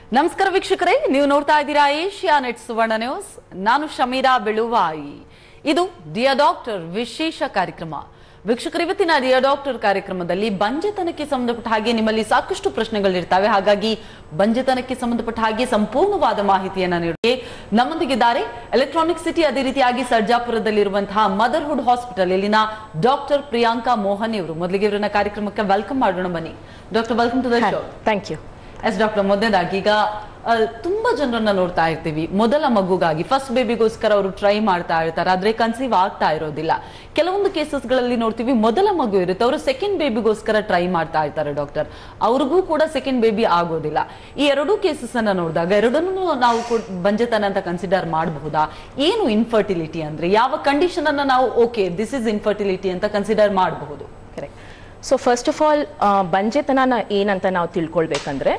ನಮಸ್ಕಾರ ವೀಕ್ಷಕರೇ ನೀವು ನೋಡ್ತಾ ಇದ್ದೀರಾ ಏಷ್ಯಾ ನೆಟ್ ಸುವರ್ಣ ನ್ಯೂಸ್ ನಾನು ಶಮೀರಾ ಬೆಳುವಾಯಿ ಇದು ಡಿಯರ್ ಡಾಕ್ಟರ್ ವಿಶೇಷ ಕಾರ್ಯಕ್ರಮ ವೀಕ್ಷಕರು ಇವತ್ತಿನ ಡಿಯರ್ ಡಾಕ್ಟರ್ ಕಾರ್ಯಕ್ರಮದಲ್ಲಿ ಬಂಜೆತನಕ್ಕೆ ಸಂಬಂಧಪಟ್ಟ ಹಾಗೆ ನಿಮ್ಮಲ್ಲಿ ಸಾಕಷ್ಟು ಪ್ರಶ್ನೆಗಳಿರ್ತವೆ ಹಾಗಾಗಿ ಬಂಜೆತನಕ್ಕೆ ಸಂಬಂಧಪಟ್ಟ ಹಾಗೆ ಸಂಪೂರ್ಣವಾದ ಮಾಹಿತಿಯನ್ನ ನೀಡಿ ನಮ್ಮೊಂದಿಗಿದ್ದಾರೆ ಎಲೆಕ್ಟ್ರಾನಿಕ್ ಸಿಟಿ ಅದೇ ರೀತಿಯಾಗಿ ಸರ್ಜಾಪುರದಲ್ಲಿರುವಂತಹ ಮದರ್ಹುಡ್ ಹಾಸ್ಪಿಟಲ್ ಇಲ್ಲಿನ ಡಾಕ್ಟರ್ ಪ್ರಿಯಾಂಕಾ ಮೋಹನ್ ಇವರು ಮೊದಲಿಗೆ ಇವರನ್ನ ಕಾರ್ಯಕ್ರಮಕ್ಕೆ ವೆಲ್ಕಮ್ ಮಾಡೋಣ ಬನ್ನಿ doctor welcome to the show thank you yes doctor ಮೊದಲನೇದಾಗಿ ಈಗ ಆ, ತುಂಬಾ ಜನರನ್ನ ನೋಡ್ತಾ ಇರ್ತೀವಿ ಮೊದಲ ಮಗುಗಾಗಿ ಫಸ್ಟ್ ಬೇಬಿಗೋಸ್ಕರ ಅವರು ಟ್ರೈ ಮಾಡ್ತಾ ಇರ್ತಾರೆ ಆದ್ರೆ ಕನ್ಸೀವ್ ಆಗ್ತಾ ಇರೋದಿಲ್ಲ ಕೆಲವೊಂದು ಕೇಸಸ್ ಗಳಲ್ಲಿ ನೋಡ್ತೀವಿ ಮೊದಲ ಮಗು ಇರುತ್ತೆ ಅವರು ಸೆಕೆಂಡ್ ಬೇಬಿಗೋಸ್ಕರ ಟ್ರೈ ಮಾಡ್ತಾ ಇರ್ತಾರೆ ಡಾಕ್ಟರ್ ಅವ್ರಿಗೂ ಕೂಡ ಸೆಕೆಂಡ್ ಬೇಬಿ ಆಗೋದಿಲ್ಲ ಈ ಎರಡೂ ಕೇಸಸ್ ಅನ್ನ ನೋಡಿದಾಗ ಎರಡನ್ನೂ ನಾವು ಕೂಡ ಬಂಜೆತನ ಅಂತ ಕನ್ಸಿಡರ್ ಮಾಡಬಹುದಾ ಏನು ಇನ್ಫರ್ಟಿಲಿಟಿ ಅಂದ್ರೆ ಯಾವ ಕಂಡೀಷನ್ ಅನ್ನ ನಾವು ಓಕೆ ದಿಸ್ ಇಸ್ ಇನ್ಫರ್ಟಿಲಿಟಿ ಅಂತ ಕನ್ಸಿಡರ್ ಮಾಡಬಹುದು correct so first of all ಬಂಜೆತನ ಏನಂತ ನಾವು ತಿಳ್ಕೊಳ್ಬೇಕಂದ್ರೆ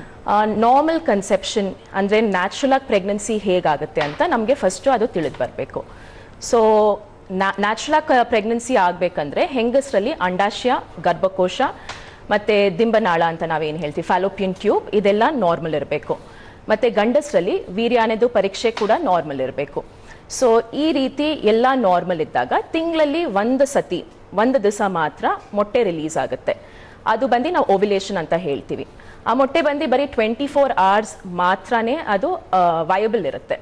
ನಾರ್ಮಲ್ ಕನ್ಸೆಪ್ಷನ್ ಅಂದರೆ ನ್ಯಾಚುರಲ್ ಆಗಿ ಪ್ರೆಗ್ನೆನ್ಸಿ ಹೇಗಾಗುತ್ತೆ ಅಂತ ನಮಗೆ ಫಸ್ಟು ಅದು ತಿಳಿದು ಬರಬೇಕು ಸೊ ನ್ಯಾಚುರಲ್ ಆಗಿ ಪ್ರೆಗ್ನೆನ್ಸಿ ಆಗಬೇಕಂದ್ರೆ ಹೆಂಗಸರಲ್ಲಿ ಅಂಡಾಶಯ ಗರ್ಭಕೋಶ ಮತ್ತು ದಿಂಬನಾಳ ಅಂತ ನಾವೇನು ಹೇಳ್ತೀವಿ ಫ್ಯಾಲೋಪಿಯನ್ ಟ್ಯೂಬ್ ಇದೆಲ್ಲ ನಾರ್ಮಲ್ ಇರಬೇಕು ಮತ್ತು ಗಂಡಸರಲ್ಲಿ ವೀರ್ಯಾನೆದು ಪರೀಕ್ಷೆ ಕೂಡ ನಾರ್ಮಲ್ ಇರಬೇಕು ಸೊ ಈ ರೀತಿ ಎಲ್ಲ ನಾರ್ಮಲ್ ಇದ್ದಾಗ ತಿಂಗಳಲ್ಲಿ ಒಂದು ಸತಿ ಒಂದು ದಿವಸ ಮಾತ್ರ ಮೊಟ್ಟೆ ರಿಲೀಸ್ ಆಗುತ್ತೆ ಅದು ಬಂದು ನಾವು ಓವ್ಯುಲೇಷನ್ ಅಂತ ಹೇಳ್ತೀವಿ ಆ ಮೊಟ್ಟೆ ಬಂದು ಬರೀ ಟ್ವೆಂಟಿ ಫೋರ್ ಅವರ್ಸ್ ಮಾತ್ರನೇ ಅದು ವಯಬಲ್ ಇರುತ್ತೆ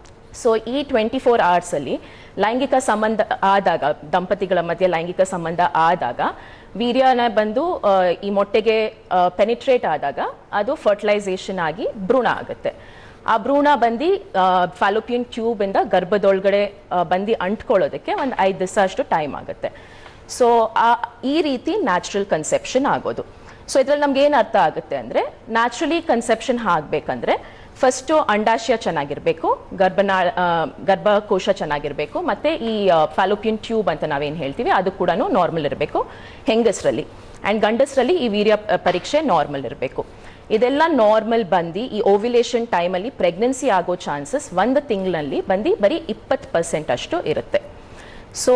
ಸೊ ಈ ಟ್ವೆಂಟಿ ಫೋರ್ ಅವರ್ಸಲ್ಲಿ ಲೈಂಗಿಕ ಸಂಬಂಧ ಆದಾಗ ದಂಪತಿಗಳ ಮಧ್ಯೆ ಲೈಂಗಿಕ ಸಂಬಂಧ ಆದಾಗ ವೀರ್ಯನ ಬಂದು ಆ, ಈ ಮೊಟ್ಟೆಗೆ ಪೆನಿಟ್ರೇಟ್ ಆದಾಗ ಅದು ಫರ್ಟಿಲೈಸೇಷನ್ ಆಗಿ ಭ್ರೂಣ ಆಗುತ್ತೆ ಆ ಭ್ರೂಣ ಬಂದು ಫ್ಯಾಲೋಪಿಯನ್ ಟ್ಯೂಬ್ ಇಂದ ಗರ್ಭದೊಳಗಡೆ ಆ, ಬಂದು ಅಂಟ್ಕೊಳ್ಳೋದಕ್ಕೆ ಒಂದು ಐದು ದಿವಸ ಅಷ್ಟು ಟೈಮ್ ಆಗುತ್ತೆ ಸೊ ಆ ಈ ರೀತಿ ನ್ಯಾಚುರಲ್ ಕನ್ಸೆಪ್ಷನ್ ಆಗೋದು ಸೊ ಇದ್ರಲ್ಲಿ ನಮ್ಗೆ ಏನು ಅರ್ಥ ಆಗುತ್ತೆ ಅಂದ್ರೆ ನ್ಯಾಚುರಲಿ ಕನ್ಸೆಪ್ಷನ್ ಆಗಬೇಕಂದ್ರೆ ಫಸ್ಟು ಅಂಡಾಶಯ ಚೆನ್ನಾಗಿರ್ಬೇಕು ಗರ್ಭನಾಳ ಆ, ಗರ್ಭಕೋಶ ಚೆನ್ನಾಗಿರ್ಬೇಕು ಮತ್ತೆ ಈ ಫ್ಯಾಲೋಪಿಯನ್ ಟ್ಯೂಬ್ ಅಂತ ನಾವೇನು ಹೇಳ್ತೀವಿ ಅದು ಕೂಡ ನಾರ್ಮಲ್ ಇರಬೇಕು ಹೆಂಗಸರಲ್ಲಿ ಆ್ಯಂಡ್ ಗಂಡಸರಲ್ಲಿ ಈ ವೀರ್ಯ ಆ, ಪರೀಕ್ಷೆ ನಾರ್ಮಲ್ ಇರಬೇಕು ಇದೆಲ್ಲ ನಾರ್ಮಲ್ ಬಂದು ಈ ಓವ್ಯುಲೇಷನ್ ಟೈಮಲ್ಲಿ ಪ್ರೆಗ್ನೆನ್ಸಿ ಆಗೋ ಚಾನ್ಸಸ್ ಒಂದು ತಿಂಗಳಲ್ಲಿ ಬಂದು ಬರೀ ಇಪ್ಪತ್ತು ಪರ್ಸೆಂಟ್ ಅಷ್ಟು ಇರುತ್ತೆ ಸೊ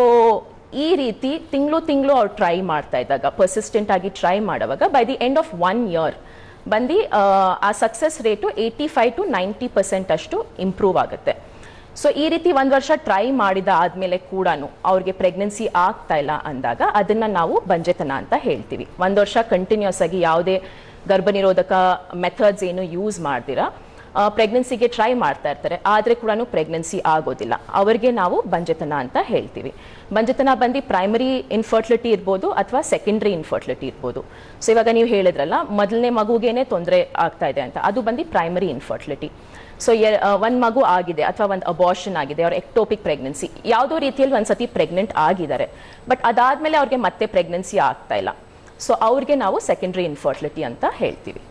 ಈ ರೀತಿ ತಿಂಗಳು ತಿಂಗಳು ಅವ್ರು ಟ್ರೈ ಮಾಡ್ತಾ ಇದ್ದಾಗ ಪರ್ಸಿಸ್ಟೆಂಟ್ ಆಗಿ ಟ್ರೈ ಮಾಡುವಾಗ by the end of one year ಬಂದು ಆ success rate eighty five to ninety percent ಅಷ್ಟು ಇಂಪ್ರೂವ್ ಆಗುತ್ತೆ ಸೊ ಈ ರೀತಿ ಒಂದು ವರ್ಷ ಟ್ರೈ ಮಾಡಿದ ಆದಮೇಲೆ ಕೂಡ ಅವ್ರಿಗೆ ಪ್ರೆಗ್ನೆನ್ಸಿ ಆಗ್ತಾ ಇಲ್ಲ ಅಂದಾಗ ಅದನ್ನ ನಾವು ಬಂಜೆತನ ಅಂತ ಹೇಳ್ತೀವಿ ಒಂದು ವರ್ಷ ಕಂಟಿನ್ಯೂಸ್ ಆಗಿ ಯಾವುದೇ ಗರ್ಭನಿರೋಧಕ ಮೆಥಡ್ಸ್ ಏನು ಯೂಸ್ ಮಾಡ್ದಿರಾ ಪ್ರೆಗ್ನೆನ್ಸಿಗೆ ಟ್ರೈ ಮಾಡ್ತಾ ಇರ್ತಾರೆ ಆದರೆ ಕೂಡ ಪ್ರೆಗ್ನೆನ್ಸಿ ಆಗೋದಿಲ್ಲ ಅವರಿಗೆ ನಾವು ಬಂಜೆತನ ಅಂತ ಹೇಳ್ತೀವಿ ಬಂಜೆತನ ಬಂದು ಪ್ರೈಮರಿ ಇನ್ಫರ್ಟಿಲಿಟಿ ಇರ್ಬೋದು ಅಥವಾ ಸೆಕೆಂಡ್ರಿ ಇನ್ಫರ್ಟಿಲಿಟಿ ಇರ್ಬೋದು ಸೊ ಇವಾಗ ನೀವು ಹೇಳಿದ್ರಲ್ಲ ಮೊದಲನೇ ಮಗುಗೇನೆ ತೊಂದರೆ ಆಗ್ತಾ ಇದೆ ಅಂತ ಅದು ಬಂದು ಪ್ರೈಮರಿ ಇನ್ಫರ್ಟಿಲಿಟಿ ಸೊ ಒಂದು ಮಗು ಆಗಿದೆ ಅಥವಾ ಒಂದು ಅಬಾರ್ಷನ್ ಆಗಿದೆ ಅವ್ರ ಎಕ್ಟೋಪಿಕ್ ಪ್ರೆಗ್ನೆನ್ಸಿ ಯಾವುದೋ ರೀತಿಯಲ್ಲಿ ಒಂದ್ಸತಿ ಪ್ರೆಗ್ನೆಂಟ್ ಆಗಿದ್ದಾರೆ ಬಟ್ ಅದಾದ್ಮೇಲೆ ಅವ್ರಿಗೆ ಮತ್ತೆ ಪ್ರೆಗ್ನೆನ್ಸಿ ಆಗ್ತಾ ಇಲ್ಲ ಸೊ ಅವ್ರಿಗೆ ನಾವು ಸೆಕೆಂಡ್ರಿ ಇನ್ಫರ್ಟಿಲಿಟಿ ಅಂತ ಹೇಳ್ತೀವಿ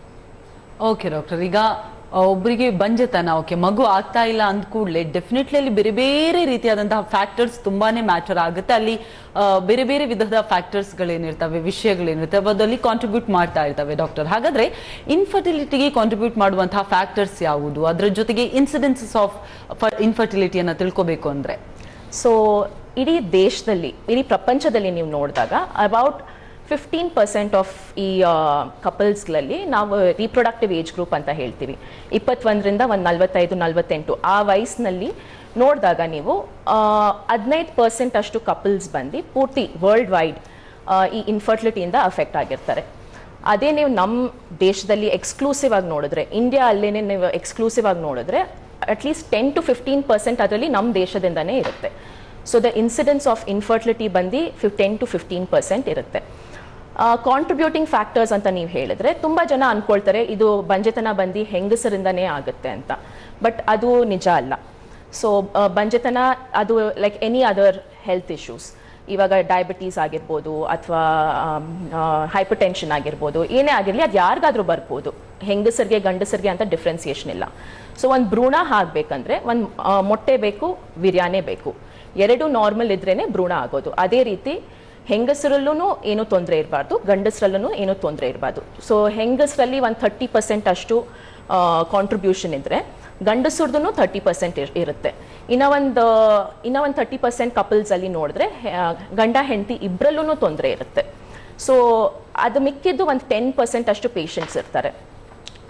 ಓಕೆ ಡಾಕ್ಟರ್ ಈಗ ಆ, ಒಬ್ರಿಗೆ ಬಂಜತನ ಓಕೆ ಮಗು ಆಗ್ತಾ ಇಲ್ಲ ಅಂದ ಕೂಡಲೇ ಡೆಫಿನೆಟ್ಲಿ ಅಲ್ಲಿ ಬೇರೆ ಬೇರೆ ರೀತಿಯಾದಂತಹ ಫ್ಯಾಕ್ಟರ್ಸ್ ತುಂಬಾನೇ ಮ್ಯಾಟರ್ ಆಗುತ್ತೆ ಅಲ್ಲಿ ಆ, ಬೇರೆ ಬೇರೆ ವಿಧದ ಫ್ಯಾಕ್ಟರ್ಸ್ ಗಳೇನಿರ್ತವೆ ವಿಷಯಗಳೇನಿರ್ತವೆ ಅದಲ್ಲಿ ಕಾಂಟ್ರಿಬ್ಯೂಟ್ ಮಾಡ್ತಾ ಇರ್ತವೆ ಡಾಕ್ಟರ್ ಹಾಗಾದ್ರೆ ಇನ್ಫರ್ಟಿಲಿಟಿಗೆ ಕಾಂಟ್ರಿಬ್ಯೂಟ್ ಮಾಡುವಂತಹ ಫ್ಯಾಕ್ಟರ್ಸ್ ಯಾವುದು ಅದರ ಜೊತೆಗೆ ಇನ್ಸಿಡೆನ್ಸಸ್ ಆಫ್ ಇನ್ಫರ್ಟಿಲಿಟಿಯನ್ನ ತಿಳ್ಕೋಬೇಕು ಅಂದ್ರೆ ಸೊ ಇಡೀ ದೇಶದಲ್ಲಿ ಇಡೀ ಪ್ರಪಂಚದಲ್ಲಿ ನೀವು ನೋಡಿದಾಗ ಅಬೌಟ್ ಫಿಫ್ಟೀನ್ ಪರ್ಸೆಂಟ್ ಆಫ್ ಈ ಕಪಲ್ಸ್ಗಳಲ್ಲಿ ನಾವು ರೀಪ್ರೊಡಕ್ಟಿವ್ ಏಜ್ ಗ್ರೂಪ್ ಅಂತ ಹೇಳ್ತೀವಿ ಇಪ್ಪತ್ತೊಂದರಿಂದ ಒಂದು ನಲವತ್ತೈದು ನಲವತ್ತೆಂಟು ಆ ವಯಸ್ಸಿನಲ್ಲಿ ನೋಡಿದಾಗ ನೀವು ಹದಿನೈದು ಪರ್ಸೆಂಟ್ ಅಷ್ಟು ಕಪಲ್ಸ್ ಬಂದು ಪೂರ್ತಿ ವರ್ಲ್ಡ್ ವೈಡ್ ಈ ಇನ್ಫರ್ಟಿಲಿಟಿಯಿಂದ ಅಫೆಕ್ಟ್ ಆಗಿರ್ತಾರೆ ಅದೇ ನೀವು ನಮ್ಮ ದೇಶದಲ್ಲಿ ಎಕ್ಸ್ಕ್ಲೂಸಿವ್ ಆಗಿ ನೋಡಿದ್ರೆ ಇಂಡಿಯಾ ಅಲ್ಲೇನೆ ನೀವು ಎಕ್ಸ್ಕ್ಲೂಸಿವ್ ಆಗಿ ನೋಡಿದ್ರೆ at least ten to fifteen percent ಅದರಲ್ಲಿ ನಮ್ಮ ದೇಶದಿಂದನೇ ಇರುತ್ತೆ so the incidence of infertility ಬಂದು ಫಿಫ್ ಟೆನ್ ಟು ಫಿಫ್ಟೀನ್ ಪರ್ಸೆಂಟ್ ಇರುತ್ತೆ ಕಾಂಟ್ರಿಬ್ಯೂಟಿಂಗ್ ಫ್ಯಾಕ್ಟರ್ಸ್ ಅಂತ ನೀವು ಹೇಳಿದ್ರೆ ತುಂಬ ಜನ ಅನ್ಕೊಳ್ತಾರೆ ಇದು ಬಂಜೆತನ ಬಂದು ಹೆಂಗಸರಿಂದನೇ ಆಗುತ್ತೆ ಅಂತ ಬಟ್ ಅದು ನಿಜ ಅಲ್ಲ ಸೊ ಬಂಜೆತನ ಅದು like any other health issues ಇವಾಗ ಡಯಾಬಿಟೀಸ್ ಆಗಿರ್ಬೋದು ಅಥವಾ ಹೈಪರ್ ಟೆನ್ಷನ್ ಆಗಿರ್ಬೋದು ಏನೇ ಆಗಿರಲಿ ಅದು ಯಾರಿಗಾದ್ರೂ ಬರ್ಬೋದು ಹೆಂಗಸರಿಗೆ ಗಂಡಸರಿಗೆ ಅಂತ ಡಿಫ್ರೆನ್ಸಿಯೇಷನ್ ಇಲ್ಲ ಸೊ ಒಂದು ಭ್ರೂಣ ಆಗಬೇಕಂದ್ರೆ ಒಂದು ಮೊಟ್ಟೆ ಬೇಕು ವಿರ್ಯಾನೆ ಬೇಕು ಎರಡು ನಾರ್ಮಲ್ ಇದ್ರೇನೆ ಭ್ರೂಣ ಆಗೋದು ಅದೇ ರೀತಿ ಹೆಂಗಸರಲ್ಲೂ ಏನೂ ತೊಂದರೆ ಇರಬಾರ್ದು ಗಂಡಸರಲ್ಲೂ ಏನೂ ತೊಂದರೆ ಇರಬಾರ್ದು ಸೊ ಹೆಂಗಸರಲ್ಲಿ ಒಂದು ಥರ್ಟಿ ಪರ್ಸೆಂಟ್ ಅಷ್ಟು ಕಾಂಟ್ರಿಬ್ಯೂಷನ್ ಇದ್ರೆ ಗಂಡಸರದ್ದು ಥರ್ಟಿ ಪರ್ಸೆಂಟ್ ಇರುತ್ತೆ ಇನ್ನ ಒಂದು ಇನ್ನ ಒಂದು ಥರ್ಟಿ ಪರ್ಸೆಂಟ್ ಕಪಲ್ಸಲ್ಲಿ ನೋಡಿದ್ರೆ ಆ, ಗಂಡ ಹೆಂಡತಿ ಇಬ್ಬರಲ್ಲೂ ತೊಂದರೆ ಇರುತ್ತೆ ಸೊ ಅದು ಮಿಕ್ಕಿದ್ದು ಒಂದು ಟೆನ್ ಪರ್ಸೆಂಟ್ ಅಷ್ಟು ಪೇಷಂಟ್ಸ್ ಇರ್ತಾರೆ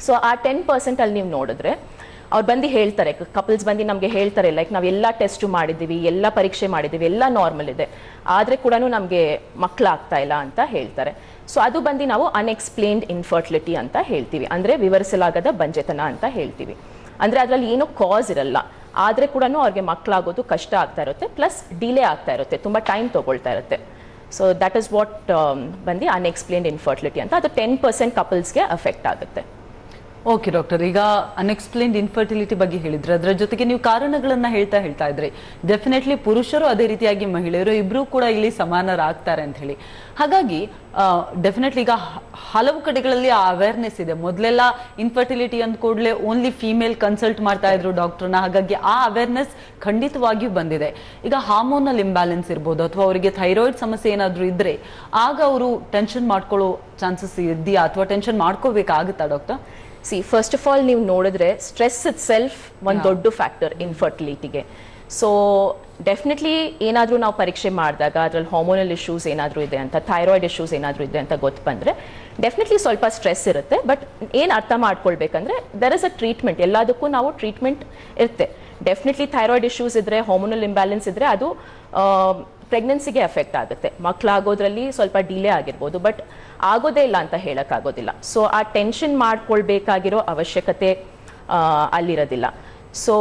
ಸೊ ಆ ಟೆನ್ ಪರ್ಸೆಂಟಲ್ಲಿ ನೀವು ನೋಡಿದ್ರೆ ಅವ್ರು ಬಂದು ಹೇಳ್ತಾರೆ ಕಪಲ್ಸ್ ಬಂದು ನಮಗೆ ಹೇಳ್ತಾರೆ ಲೈಕ್ ನಾವು ಎಲ್ಲ ಟೆಸ್ಟು ಮಾಡಿದ್ದೀವಿ ಎಲ್ಲ ಪರೀಕ್ಷೆ ಮಾಡಿದ್ದೀವಿ ಎಲ್ಲ ನಾರ್ಮಲ್ ಇದೆ ಆದರೆ ಕೂಡ ನಮಗೆ ಮಕ್ಕಳಾಗ್ತಾ ಇಲ್ಲ ಅಂತ ಹೇಳ್ತಾರೆ ಸೊ ಅದು ಬಂದು ನಾವು ಅನ್ಎಕ್ಸ್ಪ್ಲೇನ್ಡ್ ಇನ್ಫರ್ಟಿಲಿಟಿ ಅಂತ ಹೇಳ್ತೀವಿ ಅಂದರೆ ವಿವರಿಸಲಾಗದ ಬಂಜೆತನ ಅಂತ ಹೇಳ್ತೀವಿ ಅಂದರೆ ಅದರಲ್ಲಿ ಏನೂ ಕಾಸ್ ಇರಲ್ಲ ಆದರೆ ಕೂಡ ಅವ್ರಿಗೆ ಮಕ್ಕಳಾಗೋದು ಕಷ್ಟ ಆಗ್ತಾ ಇರುತ್ತೆ ಪ್ಲಸ್ ಡಿಲೇ ಆಗ್ತಾ ಇರುತ್ತೆ ತುಂಬ ಟೈಮ್ ತೊಗೊಳ್ತಾ ಇರುತ್ತೆ ಸೊ ದಟ್ ಇಸ್ ವಾಟ್ ಬಂದು ಅನ್ಎಕ್ಸ್ಪ್ಲೇನ್ಡ್ ಇನ್ಫರ್ಟಿಲಿಟಿ ಅಂತ ಅದು ಟೆನ್ ಪರ್ಸೆಂಟ್ ಕಪಲ್ಸ್ಗೆ ಅಫೆಕ್ಟ್ ಆಗುತ್ತೆ ಓಕೆ ಡಾಕ್ಟರ್ ಈಗ ಅನ್ಎಕ್ಸ್ಪ್ಲೇನ್ಡ್ ಇನ್ಫರ್ಟಿಲಿಟಿ ಬಗ್ಗೆ ಹೇಳಿದ್ರೆ ಅದರ ಜೊತೆಗೆ ನೀವು ಕಾರಣಗಳನ್ನ ಹೇಳ್ತಾ ಹೇಳ್ತಾ ಇದ್ರಿ ಡೆಫಿನೆಟ್ಲಿ ಪುರುಷರು ಅದೇ ರೀತಿಯಾಗಿ ಮಹಿಳೆಯರು ಇಬ್ರು ಕೂಡ ಇಲ್ಲಿ ಸಮಾನರಾಗ್ತಾರೆ ಅಂತ ಹೇಳಿ ಹಾಗಾಗಿ ಡೆಫಿನೆಟ್ಲಿ ಈಗ ಹ- ಹಲವು ಕಡೆಗಳಲ್ಲಿ ಆ ಅವೇರ್ನೆಸ್ ಇದೆ ಮೊದಲೆಲ್ಲ ಇನ್ಫರ್ಟಿಲಿಟಿ ಅಂದ ಕೂಡಲೇ ಓನ್ಲಿ ಫೀಮೇಲ್ ಕನ್ಸಲ್ಟ್ ಮಾಡ್ತಾ ಇದ್ರು ಡಾಕ್ಟರ್ನ ಹಾಗಾಗಿ ಆ ಅವೇರ್ನೆಸ್ ಖಂಡಿತವಾಗಿಯೂ ಬಂದಿದೆ ಈಗ ಹಾರ್ಮೋನಲ್ ಇಂಬ್ಯಾಲೆನ್ಸ್ ಇರ್ಬೋದು ಅಥವಾ ಅವರಿಗೆ ಥೈರಾಯ್ಡ್ ಸಮಸ್ಯೆ ಏನಾದರೂ ಇದ್ರೆ ಆಗ ಅವರು ಟೆನ್ಷನ್ ಮಾಡ್ಕೊಳ್ಳೋ ಚಾನ್ಸಸ್ ಇದೆಯಾ ಅಥವಾ ಟೆನ್ಷನ್ ಮಾಡ್ಕೋಬೇಕಾಗುತ್ತಾ doctor see first of all ನೀವು ನೋಡಿದ್ರೆ ಸ್ಟ್ರೆಸ್ ಇಟ್ ಸೆಲ್ಫ್ ಒಂದು ದೊಡ್ಡ ಫ್ಯಾಕ್ಟರ್ ಇನ್ಫರ್ಟಿಲಿಟಿಗೆ ಸೊ ಡೆಫಿನೆಟ್ಲಿ ಏನಾದರೂ ನಾವು ಪರೀಕ್ಷೆ ಮಾಡಿದಾಗ ಅದ್ರಲ್ಲಿ ಹಾರ್ಮೋನಲ್ ಇಶ್ಯೂಸ್ ಏನಾದರೂ ಇದೆ ಅಂತ ಥೈರಾಯ್ಡ್ ಇಶ್ಯೂಸ್ ಏನಾದರೂ ಇದೆ ಅಂತ ಗೊತ್ತು ಬಂದರೆ ಡೆಫಿನೆಟ್ಲಿ ಸ್ವಲ್ಪ ಸ್ಟ್ರೆಸ್ ಇರುತ್ತೆ ಬಟ್ ಏನು ಅರ್ಥ ಮಾಡ್ಕೊಳ್ಬೇಕಂದ್ರೆ ದರ್ ಇಸ್ ಅ ಟ್ರೀಟ್ಮೆಂಟ್ ಎಲ್ಲದಕ್ಕೂ ನಾವು ಟ್ರೀಟ್ಮೆಂಟ್ ಇರುತ್ತೆ ಡೆಫಿನೆಟ್ಲಿ ಥೈರಾಯ್ಡ್ ಇಶ್ಯೂಸ್ ಇದ್ರೆ ಹಾರ್ಮೋನಲ್ ಇಂಬ್ಯಾಲೆನ್ಸ್ ಇದ್ರೆ ಅದು ಪ್ರೆಗ್ನೆನ್ಸಿಗೆ ಎಫೆಕ್ಟ್ ಆಗುತ್ತೆ ಮಕ್ಕಳಾಗೋದ್ರಲ್ಲಿ ಸ್ವಲ್ಪ ಡಿಲೇ ಆಗಿರ್ಬೋದು ಬಟ್ ಆಗೋದೇ ಇಲ್ಲ ಅಂತ ಹೇಳೋಕ್ಕಾಗೋದಿಲ್ಲ ಸೊ ಆ ಟೆನ್ಷನ್ ಮಾಡ್ಕೊಳ್ಬೇಕಾಗಿರೋ ಅವಶ್ಯಕತೆ ಆ, ಅಲ್ಲಿರೋದಿಲ್ಲ ಸೊ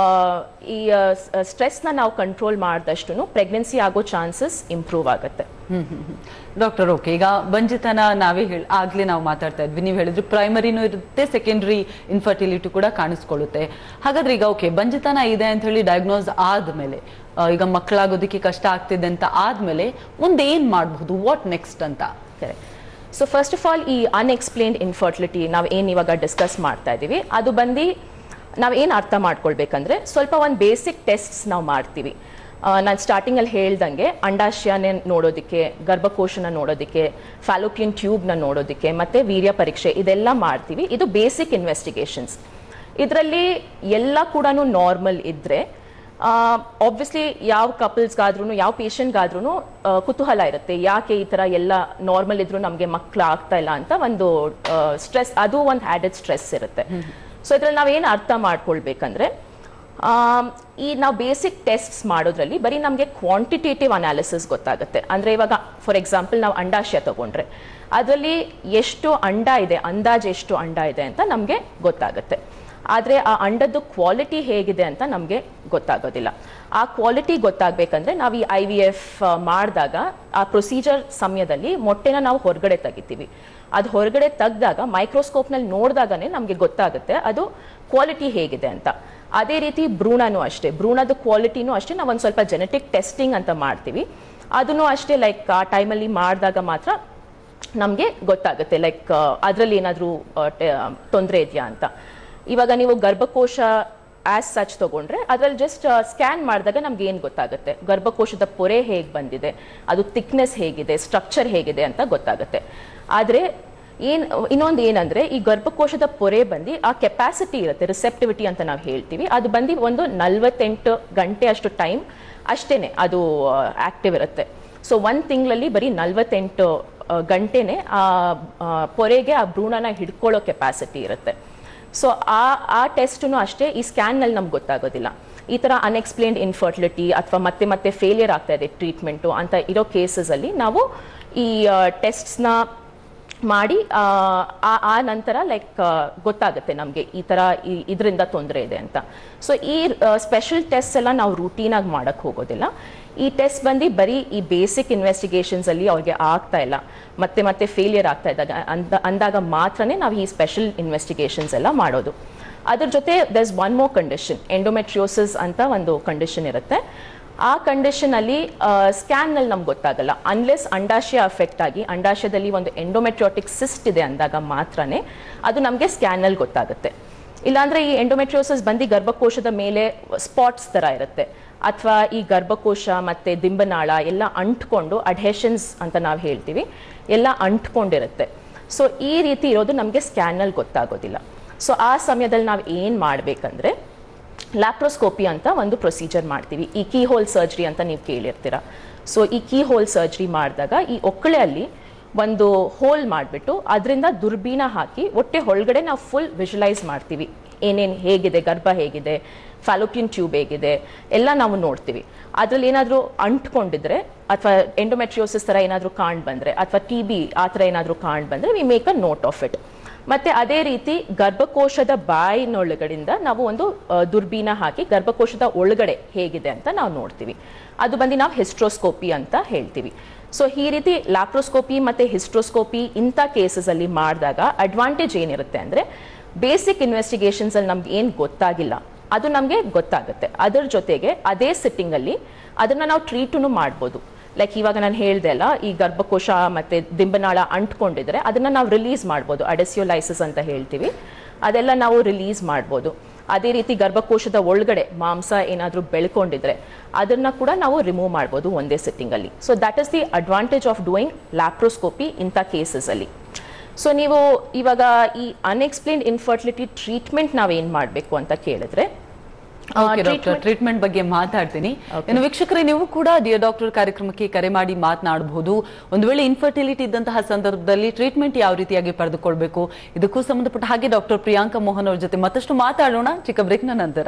ಈ ಸ್ಟ್ರೆಸ್ನ ನಾವು ಕಂಟ್ರೋಲ್ ಮಾಡಿದಷ್ಟು ಪ್ರೆಗ್ನೆನ್ಸಿ ಆಗೋ ಚಾನ್ಸಸ್ ಇಂಪ್ರೂವ್ ಆಗುತ್ತೆ ಡಾಕ್ಟರ್ ಓಕೆ ಈಗ ಬಂಜಿತನ ನಾವೇ ಹೇಳಿ ಆಗ್ಲೇ ನಾವು ಮಾತಾಡ್ತಾ ಇದ್ವಿ ನೀವು ಹೇಳಿದ್ರಿ ಪ್ರೈಮರಿನೂ ಇರುತ್ತೆ ಸೆಕೆಂಡರಿ ಇನ್ಫರ್ಟಿಲಿಟಿ ಕೂಡ ಕಾಣಿಸ್ಕೊಳ್ಳುತ್ತೆ ಹಾಗಾದ್ರೆ ಈಗ ಓಕೆ ಬಂಜಿತನ ಇದೆ ಅಂತ ಹೇಳಿ ಡಯಾಗ್ನೋಸ್ ಆದ್ಮೇಲೆ ಆ, ಈಗ ಮಕ್ಕಳಾಗೋದಕ್ಕೆ ಕಷ್ಟ ಆಗ್ತಿದೆ ಅಂತ ಆದ್ಮೇಲೆ ಮುಂದೆ ಏನ್ ಮಾಡಬಹುದು ವಾಟ್ ನೆಕ್ಸ್ಟ್ ಅಂತ ಸೊ ಫಸ್ಟ್ ಆಫ್ ಆಲ್ ಈ ಅನ್ಎಕ್ಸ್ಪ್ಲೇನ್ಡ್ ಇನ್ಫರ್ಟಿಲಿಟಿ ನಾವು ಏನು ಇವಾಗ ಡಿಸ್ಕಸ್ ಮಾಡ್ತಾ ಇದ್ದೀವಿ ಅದು ಬಂದು ನಾವು ಏನು ಅರ್ಥ ಮಾಡ್ಕೊಳ್ಬೇಕಂದ್ರೆ ಸ್ವಲ್ಪ ಒಂದು ಬೇಸಿಕ್ ಟೆಸ್ಟ್ಸ್ ನಾವು ಮಾಡ್ತೀವಿ ನಾನು ಸ್ಟಾರ್ಟಿಂಗಲ್ಲಿ ಹೇಳ್ದಂಗೆ ಅಂಡಾಶಯನ ನೋಡೋದಕ್ಕೆ ಗರ್ಭಕೋಶನ ನೋಡೋದಕ್ಕೆ ಫ್ಯಾಲೋಪಿಯನ್ ಟ್ಯೂಬ್ನ ನೋಡೋದಕ್ಕೆ ಮತ್ತು ವೀರ್ಯ ಪರೀಕ್ಷೆ ಇದೆಲ್ಲ ಮಾಡ್ತೀವಿ ಇದು ಬೇಸಿಕ್ ಇನ್ವೆಸ್ಟಿಗೇಷನ್ಸ್ ಇದರಲ್ಲಿ ಎಲ್ಲ ಕೂಡ ನಾರ್ಮಲ್ ಇದ್ದರೆ ಆಬ್ವಿಯಸ್ಲಿ ಯಾವ ಕಪಲ್ಸ್ಗಾದ್ರೂ ಯಾವ ಪೇಷಂಟ್ಗಾದ್ರೂ ಕುತೂಹಲ ಇರುತ್ತೆ ಯಾಕೆ ಈ ಥರ ಎಲ್ಲ ನಾರ್ಮಲ್ ಇದ್ರೂ ನಮಗೆ ಮಕ್ಕಳು ಆಗ್ತಾ ಇಲ್ಲ ಅಂತ ಒಂದು ಸ್ಟ್ರೆಸ್ ಅದು ಒಂದು ಹ್ಯಾಡೆಡ್ ಸ್ಟ್ರೆಸ್ ಇರುತ್ತೆ ಸೊ ಇದ್ರಲ್ಲಿ ನಾವೇನು ಅರ್ಥ ಮಾಡ್ಕೊಳ್ಬೇಕಂದ್ರೆ ಆಮ್, ಈ ನಾವು ಬೇಸಿಕ್ ಟೆಸ್ಟ್ಸ್ ಮಾಡೋದ್ರಲ್ಲಿ ಬರೀ ನಮಗೆ ಕ್ವಾಂಟಿಟೇಟಿವ್ ಅನಾಲಿಸಿಸ್ ಗೊತ್ತಾಗುತ್ತೆ ಅಂದರೆ ಇವಾಗ ಫಾರ್ ಎಕ್ಸಾಂಪಲ್ ನಾವು ಅಂಡಾಶಯ ತಗೊಂಡ್ರೆ ಅದರಲ್ಲಿ ಎಷ್ಟು ಅಂಡ ಇದೆ ಅಂದಾಜು ಎಷ್ಟು ಅಂಡ ಇದೆ ಅಂತ ನಮಗೆ ಗೊತ್ತಾಗುತ್ತೆ ಆದರೆ ಆ ಅಂಡದ್ದು ಕ್ವಾಲಿಟಿ ಹೇಗಿದೆ ಅಂತ ನಮಗೆ ಗೊತ್ತಾಗೋದಿಲ್ಲ ಆ ಕ್ವಾಲಿಟಿ ಗೊತ್ತಾಗಬೇಕಂದ್ರೆ ನಾವು ಈ ಐ ವಿ ಎಫ್ ಮಾಡಿದಾಗ ಆ ಪ್ರೊಸೀಜರ್ ಸಮಯದಲ್ಲಿ ಮೊಟ್ಟೆನ ನಾವು ಹೊರಗಡೆ ತೆಗಿತೀವಿ ಅದು ಹೊರಗಡೆ ತೆಗ್ದಾಗ ಮೈಕ್ರೋಸ್ಕೋಪ್ನಲ್ಲಿ ನೋಡಿದಾಗನೇ ನಮಗೆ ಗೊತ್ತಾಗುತ್ತೆ ಅದು ಕ್ವಾಲಿಟಿ ಹೇಗಿದೆ ಅಂತ ಅದೇ ರೀತಿ ಭ್ರೂಣನೂ ಅಷ್ಟೇ ಭ್ರೂಣದ ಕ್ವಾಲಿಟಿನೂ ಅಷ್ಟೇ ನಾವು ಒಂದು ಸ್ವಲ್ಪ ಜೆನೆಟಿಕ್ ಟೆಸ್ಟಿಂಗ್ ಅಂತ ಮಾಡ್ತೀವಿ ಅದನ್ನು ಅಷ್ಟೇ ಲೈಕ್ ಆ ಟೈಮಲ್ಲಿ ಮಾಡಿದಾಗ ಮಾತ್ರ ನಮಗೆ ಗೊತ್ತಾಗುತ್ತೆ ಲೈಕ್ ಅದರಲ್ಲಿ ಏನಾದರೂ ತೊಂದರೆ ಇದೆಯಾ ಅಂತ ಇವಾಗ ನೀವು ಗರ್ಭಕೋಶ ಆಸ್ ಸಚ್ ತಗೊಂಡ್ರೆ ಅದರಲ್ಲಿ ಜಸ್ಟ್ ಸ್ಕ್ಯಾನ್ ಮಾಡಿದಾಗ ನಮ್ಗೆ ಏನು ಗೊತ್ತಾಗುತ್ತೆ ಗರ್ಭಕೋಶದ ಪೊರೆ ಹೇಗೆ ಬಂದಿದೆ ಅದು ಥಿಕ್ನೆಸ್ ಹೇಗಿದೆ ಸ್ಟ್ರಕ್ಚರ್ ಹೇಗಿದೆ ಅಂತ ಗೊತ್ತಾಗುತ್ತೆ ಆದರೆ ಏನ್ ಇನ್ನೊಂದು ಏನಂದ್ರೆ ಈ ಗರ್ಭಕೋಶದ ಪೊರೆ ಬಂದು ಆ ಕೆಪಾಸಿಟಿ ಇರುತ್ತೆ ರಿಸೆಪ್ಟಿವಿಟಿ ಅಂತ ನಾವು ಹೇಳ್ತೀವಿ ಅದು ಬಂದು ಒಂದು ನಲ್ವತ್ತೆಂಟು ಗಂಟೆ ಅಷ್ಟು ಟೈಮ್ ಅಷ್ಟೇನೆ ಅದು ಆಕ್ಟಿವ್ ಇರುತ್ತೆ ಸೊ ಒಂದು ತಿಂಗಳಲ್ಲಿ ಬರೀ ನಲ್ವತ್ತೆಂಟು ಆ, ಗಂಟೆನೆ ಆ ಆ, ಪೊರೆಗೆ ಆ ಭ್ರೂಣನ ಹಿಡ್ಕೊಳ್ಳೋ ಕೆಪಾಸಿಟಿ ಇರುತ್ತೆ ಸೊ ಆ ಆ ಟೆಸ್ಟೂ ಅಷ್ಟೇ ಈ ಸ್ಕ್ಯಾನ್ನಲ್ಲಿ ನಮ್ಗೆ ಗೊತ್ತಾಗೋದಿಲ್ಲ ಈ ಥರ ಅನ್ಎಕ್ಸ್ಪ್ಲೇನ್ಡ್ ಇನ್ಫರ್ಟಿಲಿಟಿ ಅಥವಾ ಮತ್ತೆ ಮತ್ತೆ ಫೇಲಿಯರ್ ಆಗ್ತಾ ಇದೆ ಟ್ರೀಟ್ಮೆಂಟು ಅಂತ ಇರೋ ಕೇಸಸಲ್ಲಿ ನಾವು ಈ ಟೆಸ್ಟ್ಸ್ನ ಮಾಡಿ ಆ, ಆ ಆ ನಂತರ ಲೈಕ್ ಗೊತ್ತಾಗುತ್ತೆ ನಮಗೆ ಈ ಥರ ಇದರಿಂದ ತೊಂದರೆ ಇದೆ ಅಂತ ಸೊ ಈ ಸ್ಪೆಷಲ್ ಟೆಸ್ಟ್ ಎಲ್ಲ ನಾವು ರೂಟೀನಾಗಿ ಮಾಡೋಕ್ಕೆ ಹೋಗೋದಿಲ್ಲ ಈ ಟೆಸ್ಟ್ ಬಂದು ಬರೀ ಈ ಬೇಸಿಕ್ ಇನ್ವೆಸ್ಟಿಗೇಷನ್ಸ್ ಅಲ್ಲಿ ಅವ್ರಿಗೆ ಆಗ್ತಾ ಇಲ್ಲ ಮತ್ತೆ ಮತ್ತೆ ಫೇಲಿಯರ್ ಆಗ್ತಾ ಇದ್ದಾಗ ಅಂದ ಅಂದಾಗ ಮಾತ್ರನೇ ನಾವು ಈ ಸ್ಪೆಷಲ್ ಇನ್ವೆಸ್ಟಿಗೇಷನ್ಸ್ ಎಲ್ಲ ಮಾಡೋದು ಅದ್ರ ಜೊತೆ thus one more condition endometriosis ಅಂತ ಒಂದು ಕಂಡೀಷನ್ ಇರುತ್ತೆ ಆ ಕಂಡೀಷನ್ ಅಲ್ಲಿ ಸ್ಕ್ಯಾನ್ ನಲ್ಲಿ ನಮ್ಗೆ ಗೊತ್ತಾಗಲ್ಲ ಅನ್ಲೆಸ್ ಅಂಡಾಶಯ ಅಫೆಕ್ಟ್ ಆಗಿ ಅಂಡಾಶಯದಲ್ಲಿ ಒಂದು ಎಂಡೋಮೆಟ್ರಿಯೋಟಿಕ್ ಸಿಸ್ಟ್ ಇದೆ ಅಂದಾಗ ಮಾತ್ರನೇ ಅದು ನಮಗೆ ಸ್ಕ್ಯಾನ್ ನಲ್ಲಿ ಗೊತ್ತಾಗುತ್ತೆ ಇಲ್ಲಾಂದ್ರೆ ಈ ಎಂಡೋಮೆಟ್ರಿಯೋಸಿಸ್ ಬಂದು ಗರ್ಭಕೋಶದ ಮೇಲೆ ಸ್ಪಾಟ್ಸ್ ತರ ಇರುತ್ತೆ ಅಥವಾ ಈ ಗರ್ಭಕೋಶ ಮತ್ತೆ ದಿಂಬನಾಳ ಎಲ್ಲ ಅಂಟ್ಕೊಂಡು ಅಡ್ಹೆಷನ್ಸ್ ಅಂತ ನಾವು ಹೇಳ್ತೀವಿ ಎಲ್ಲ ಅಂಟ್ಕೊಂಡಿರುತ್ತೆ ಸೊ ಈ ರೀತಿ ಇರೋದು ನಮಗೆ ಸ್ಕ್ಯಾನಲ್ಲಿ ಗೊತ್ತಾಗೋದಿಲ್ಲ ಸೊ ಆ ಸಮಯದಲ್ಲಿ ನಾವು ಏನು ಮಾಡಬೇಕಂದ್ರೆ ಲ್ಯಾಪ್ರೋಸ್ಕೋಪಿ ಅಂತ ಒಂದು ಪ್ರೊಸೀಜರ್ ಮಾಡ್ತೀವಿ ಈ ಕೀ ಹೋಲ್ ಸರ್ಜರಿ ಅಂತ ನೀವು ಕೇಳಿರ್ತೀರ ಸೊ ಈ ಕೀ ಹೋಲ್ ಸರ್ಜರಿ ಮಾಡಿದಾಗ ಈ ಒಕ್ಕಳೆಯಲ್ಲಿ ಒಂದು ಹೋಲ್ ಮಾಡಿಬಿಟ್ಟು ಅದರಿಂದ ದುರ್ಬೀನ ಹಾಕಿ ಹೊಟ್ಟೆ ಒಳಗಡೆ ನಾವು ಫುಲ್ ವಿಜುವಲೈಸ್ ಮಾಡ್ತೀವಿ ಏನೇನು ಹೇಗಿದೆ ಗರ್ಭ ಹೇಗಿದೆ ಫ್ಯಾಲೋಪಿಯನ್ ಟ್ಯೂಬ್ ಹೇಗಿದೆ ಎಲ್ಲ ನಾವು ನೋಡ್ತೀವಿ ಅದ್ರಲ್ಲಿ ಏನಾದರೂ ಅಂಟ್ಕೊಂಡಿದ್ರೆ ಅಥವಾ ಎಂಡೋಮೆಟ್ರಿಯೋಸಿಸ್ ಥರ ಏನಾದರೂ ಕಾಣ್ ಬಂದರೆ ಅಥವಾ ಟಿ ಬಿ ಆ ಥರ ಏನಾದರೂ ಕಾಣ್ ಬಂದರೆ we make a note of it ಮತ್ತೆ ಅದೇ ರೀತಿ ಗರ್ಭಕೋಶದ ಬಾಯಿನೊಳಗಡೆಯಿಂದ ನಾವು ಒಂದು ಆ, ದುರ್ಬೀನ ಹಾಕಿ ಗರ್ಭಕೋಶದ ಒಳಗಡೆ ಹೇಗಿದೆ ಅಂತ ನಾವು ನೋಡ್ತೀವಿ ಅದು ಬಂದು ನಾವು ಹಿಸ್ಟ್ರೋಸ್ಕೋಪಿ ಅಂತ ಹೇಳ್ತೀವಿ ಸೊ ಈ ರೀತಿ ಲ್ಯಾಪ್ರೋಸ್ಕೋಪಿ ಮತ್ತೆ ಹಿಸ್ಟ್ರೋಸ್ಕೋಪಿ ಇಂಥ ಕೇಸಸ್ ಅಲ್ಲಿ ಮಾಡಿದಾಗ ಅಡ್ವಾಂಟೇಜ್ ಏನಿರುತ್ತೆ ಅಂದ್ರೆ ಬೇಸಿಕ್ ಇನ್ವೆಸ್ಟಿಗೇಷನ್ಸ್ ಅಲ್ಲಿ ನಮ್ಗೆ ಏನು ಗೊತ್ತಾಗಿಲ್ಲ ಅದು ನಮಗೆ ಗೊತ್ತಾಗುತ್ತೆ ಅದರ ಜೊತೆಗೆ ಅದೇ ಸಿಟ್ಟಿಂಗ್ ಅಲ್ಲಿ ಅದನ್ನ ನಾವು ಟ್ರೀಟೂ ಮಾಡ್ಬೋದು ಲೈಕ್ ಇವಾಗ ನಾನು ಹೇಳ್ದೆ ಅಲ್ಲ ಈ ಗರ್ಭಕೋಶ ಮತ್ತೆ ದಿಂಬನಾಳ ಅಂಟ್ಕೊಂಡಿದ್ರೆ ಅದನ್ನ ನಾವು ರಿಲೀಸ್ ಮಾಡ್ಬೋದು ಅಡೆಸಿಯೋಲೈಸಿಸ್ ಅಂತ ಹೇಳ್ತೀವಿ ಅದೆಲ್ಲ ನಾವು ರಿಲೀಸ್ ಮಾಡ್ಬೋದು ಅದೇ ರೀತಿ ಗರ್ಭಕೋಶದ ಒಳಗಡೆ ಮಾಂಸ ಏನಾದರೂ ಬೆಳ್ಕೊಂಡಿದ್ರೆ ಅದನ್ನ ಕೂಡ ನಾವು ರಿಮೂವ್ ಮಾಡ್ಬೋದು ಒಂದೇ ಸಿಟ್ಟಿಂಗ್ ಅಲ್ಲಿ so that is the advantage of doing laparoscopy ಇಂಥ ಕೇಸಸ್ ಅಲ್ಲಿ ಸೊ ನೀವು ಇವಾಗ ಈ ಅನ್ಎಕ್ಸ್ಪ್ಲೇನ್ಡ್ ಇನ್ಫರ್ಟಿಲಿಟಿ ಟ್ರೀಟ್ಮೆಂಟ್ ನಾವೇನ್ ಮಾಡಬೇಕು ಅಂತ ಕೇಳಿದ್ರೆ ಆ, ಓಕೆ ಡಾಕ್ಟರ್ treatment- ಟ್ರೀಟ್ಮೆಂಟ್ ಬಗ್ಗೆ ಮಾತಾಡ್ತೀನಿ ಇನ್ನು ವೀಕ್ಷಕರೇ ನೀವು ಕೂಡ ಡಿಯರ್ ಡಾಕ್ಟರ್ ಕಾರ್ಯಕ್ರಮಕ್ಕೆ ಕರೆ ಮಾಡಿ ಮಾತನಾಡಬಹುದು ಒಂದು ವೇಳೆ ಇನ್ಫರ್ಟಿಲಿಟಿ ಇದ್ದಂತಹ ಸಂದರ್ಭದಲ್ಲಿ ಟ್ರೀಟ್ಮೆಂಟ್ ಯಾವ ರೀತಿಯಾಗಿ ಪಡೆದುಕೊಳ್ಬೇಕು ಇದಕ್ಕೂ ಸಂಬಂಧಪಟ್ಟ ಹಾಗೆ ಡಾಕ್ಟರ್ ಪ್ರಿಯಾಂಕಾ ಮೋಹನ್ ಅವ್ರ ಜೊತೆ ಮತ್ತಷ್ಟು ಮಾತಾಡೋಣ ಚಿಕ್ಕ ಬ್ರೇಕ್ನ ನಂತರ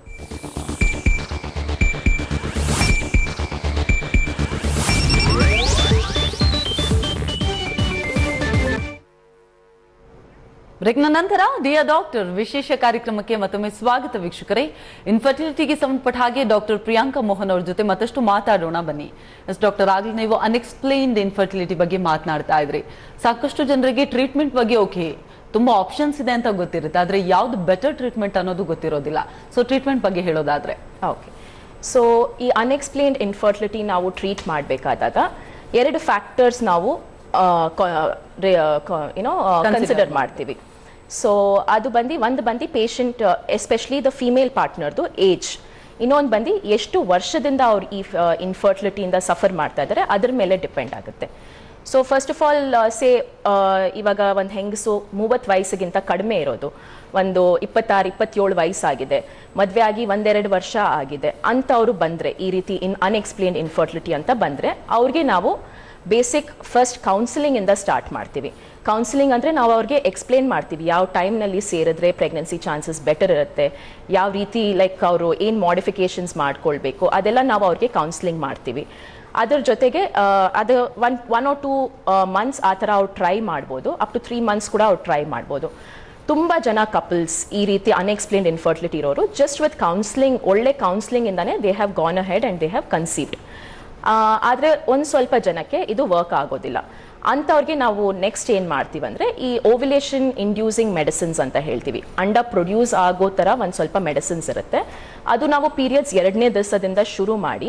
ಬ್ರೇಕ್ನ ನಂತರ ಡಿಯ ಡಾಕ್ಟರ್ ವಿಶೇಷ ಕಾರ್ಯಕ್ರಮಕ್ಕೆ ಮತ್ತೊಮ್ಮೆ ಸ್ವಾಗತ ವೀಕ್ಷಕರೇ ಇನ್ಫರ್ಟಿಲಿಟಿಗೆ ಸಂಬಂಧಪಟ್ಟ ಹಾಗೆ ಡಾಕ್ಟರ್ ಪ್ರಿಯಾಂಕಾ ಮೋಹನ್ ಅವ್ರ ಜೊತೆ ಮತ್ತಷ್ಟು ಮಾತಾಡೋಣ ಬನ್ನಿ ಎಸ್ ಡಾಕ್ಟರ್ ಆಗ್ಲೇ ನೀವು ಅನ್ಎಕ್ಸ್ಪ್ಲೈನ್ಡ್ ಇನ್ಫರ್ಟಿಲಿಟಿ ಬಗ್ಗೆ ಮಾತನಾಡ್ತಾ ಇದ್ರಿ ಸಾಕಷ್ಟು ಜನರಿಗೆ ಟ್ರೀಟ್ಮೆಂಟ್ ಬಗ್ಗೆ ಓಕೆ ತುಂಬಾ ಆಪ್ಷನ್ಸ್ ಇದೆ ಅಂತ ಗೊತ್ತಿರುತ್ತೆ ಆದ್ರೆ ಯಾವ್ದು ಬೆಟರ್ ಟ್ರೀಟ್ಮೆಂಟ್ ಅನ್ನೋದು ಗೊತ್ತಿರೋದಿಲ್ಲ ಸೊ ಟ್ರೀಟ್ಮೆಂಟ್ ಬಗ್ಗೆ ಹೇಳೋದಾದ್ರೆ ಓಕೆ ಸೊ ಈ ಅನ್ಎಕ್ಸ್ಪ್ಲೇನ್ಡ್ ಇನ್ಫರ್ಟಿಲಿಟಿ ನಾವು ಟ್ರೀಟ್ ಮಾಡಬೇಕಾದಾಗ ಎರಡು ಫ್ಯಾಕ್ಟರ್ಸ್ ನಾವು ಏನೋ ಕನ್ಸಿಡರ್ ಮಾಡ್ತೀವಿ ಸೊ ಅದು ಬಂದು ಒಂದು ಬಂದು ಪೇಷಂಟ್ ಎಸ್ಪೆಷಲಿ ದ ಫಿಮೇಲ್ ಪಾರ್ಟ್ನರ್ದು ಏಜ್ ಇನ್ನೊಂದು ಬಂದು ಎಷ್ಟು ವರ್ಷದಿಂದ ಅವ್ರು ಈ ಇನ್ಫರ್ಟಿಲಿಟಿಯಿಂದ ಸಫರ್ ಮಾಡ್ತಾ ಇದ್ದಾರೆ ಅದ್ರ ಮೇಲೆ ಡಿಪೆಂಡ್ ಆಗುತ್ತೆ so first of all say ಇವಾಗ ಒಂದು ಹೆಂಗಸು ಮೂವತ್ತು ವಯಸ್ಸಿಗಿಂತ ಕಡಿಮೆ ಇರೋದು ಒಂದು ಇಪ್ಪತ್ತಾರು ಇಪ್ಪತ್ತೇಳು ವಯಸ್ಸಾಗಿದೆ ಮದುವೆ ಆಗಿ ಒಂದೆರಡು ವರ್ಷ ಆಗಿದೆ ಅಂಥವ್ರು ಬಂದರೆ ಈ ರೀತಿ ಇನ್ ಅನ್ಎಕ್ಸ್ಪ್ಲೇನ್ಡ್ ಇನ್ಫರ್ಟಿಲಿಟಿ ಅಂತ ಬಂದರೆ ಅವ್ರಿಗೆ ನಾವು ಬೇಸಿಕ್ ಫಸ್ಟ್ ಕೌನ್ಸಿಲಿಂಗ್ ಇಂದ ಸ್ಟಾರ್ಟ್ ಮಾಡ್ತೀವಿ ಕೌನ್ಸಿಲಿಂಗ್ ಅಂದರೆ ನಾವು ಅವ್ರಿಗೆ ಎಕ್ಸ್ಪ್ಲೇನ್ ಮಾಡ್ತೀವಿ ಯಾವ ಟೈಮ್ನಲ್ಲಿ ಸೇರಿದ್ರೆ ಪ್ರೆಗ್ನೆನ್ಸಿ ಚಾನ್ಸಸ್ ಬೆಟರ್ ಇರುತ್ತೆ ಯಾವ ರೀತಿ ಲೈಕ್ ಅವರು ಏನು ಮಾಡಿಫಿಕೇಶನ್ಸ್ ಮಾಡ್ಕೊಳ್ಬೇಕು ಅದೆಲ್ಲ ನಾವು ಅವ್ರಿಗೆ ಕೌನ್ಸಿಲಿಂಗ್ ಮಾಡ್ತೀವಿ ಅದ್ರ ಜೊತೆಗೆ ಆ, ಅದು one one or two months ಆ ಥರ ಅವ್ರು ಟ್ರೈ ಮಾಡ್ಬೋದು ಅಪ್ ಟು ತ್ರೀ ಮಂತ್ಸ್ ಕೂಡ ಅವ್ರು ಟ್ರೈ ಮಾಡ್ಬೋದು ತುಂಬ ಜನ ಕಪಲ್ಸ್ ಈ ರೀತಿ ಅನ್ಎಕ್ಸ್ಪ್ಲೇನ್ಡ್ ಇನ್ಫರ್ಟಿಲಿಟಿ ಇರೋರು ಜಸ್ಟ್ ವಿತ್ ಕೌನ್ಸಿಲಿಂಗ್ ಒಳ್ಳೆ ಕೌನ್ಸಿಲಿಂಗ್ ಇಂದಾನೆ they have gone ahead and they have conceived ಆದರೆ ಒಂದು ಸ್ವಲ್ಪ ಜನಕ್ಕೆ ಇದು ವರ್ಕ್ ಆಗೋದಿಲ್ಲ ಅಂಥವ್ರಿಗೆ ನಾವು ನೆಕ್ಸ್ಟ್ ಏನು ಮಾಡ್ತೀವಿ ಅಂದರೆ ಈ ಓವ್ಯುಲೇಷನ್ ಇಂಡ್ಯೂಸಿಂಗ್ ಮೆಡಿಸಿನ್ಸ್ ಅಂತ ಹೇಳ್ತೀವಿ ಅಂಡ ಪ್ರೊಡ್ಯೂಸ್ ಆಗೋ ಥರ ಒಂದು ಸ್ವಲ್ಪ ಮೆಡಿಸಿನ್ಸ್ ಇರುತ್ತೆ ಅದು ನಾವು ಪೀರಿಯಡ್ಸ್ ಎರಡನೇ ದಿವಸದಿಂದ ಶುರು ಮಾಡಿ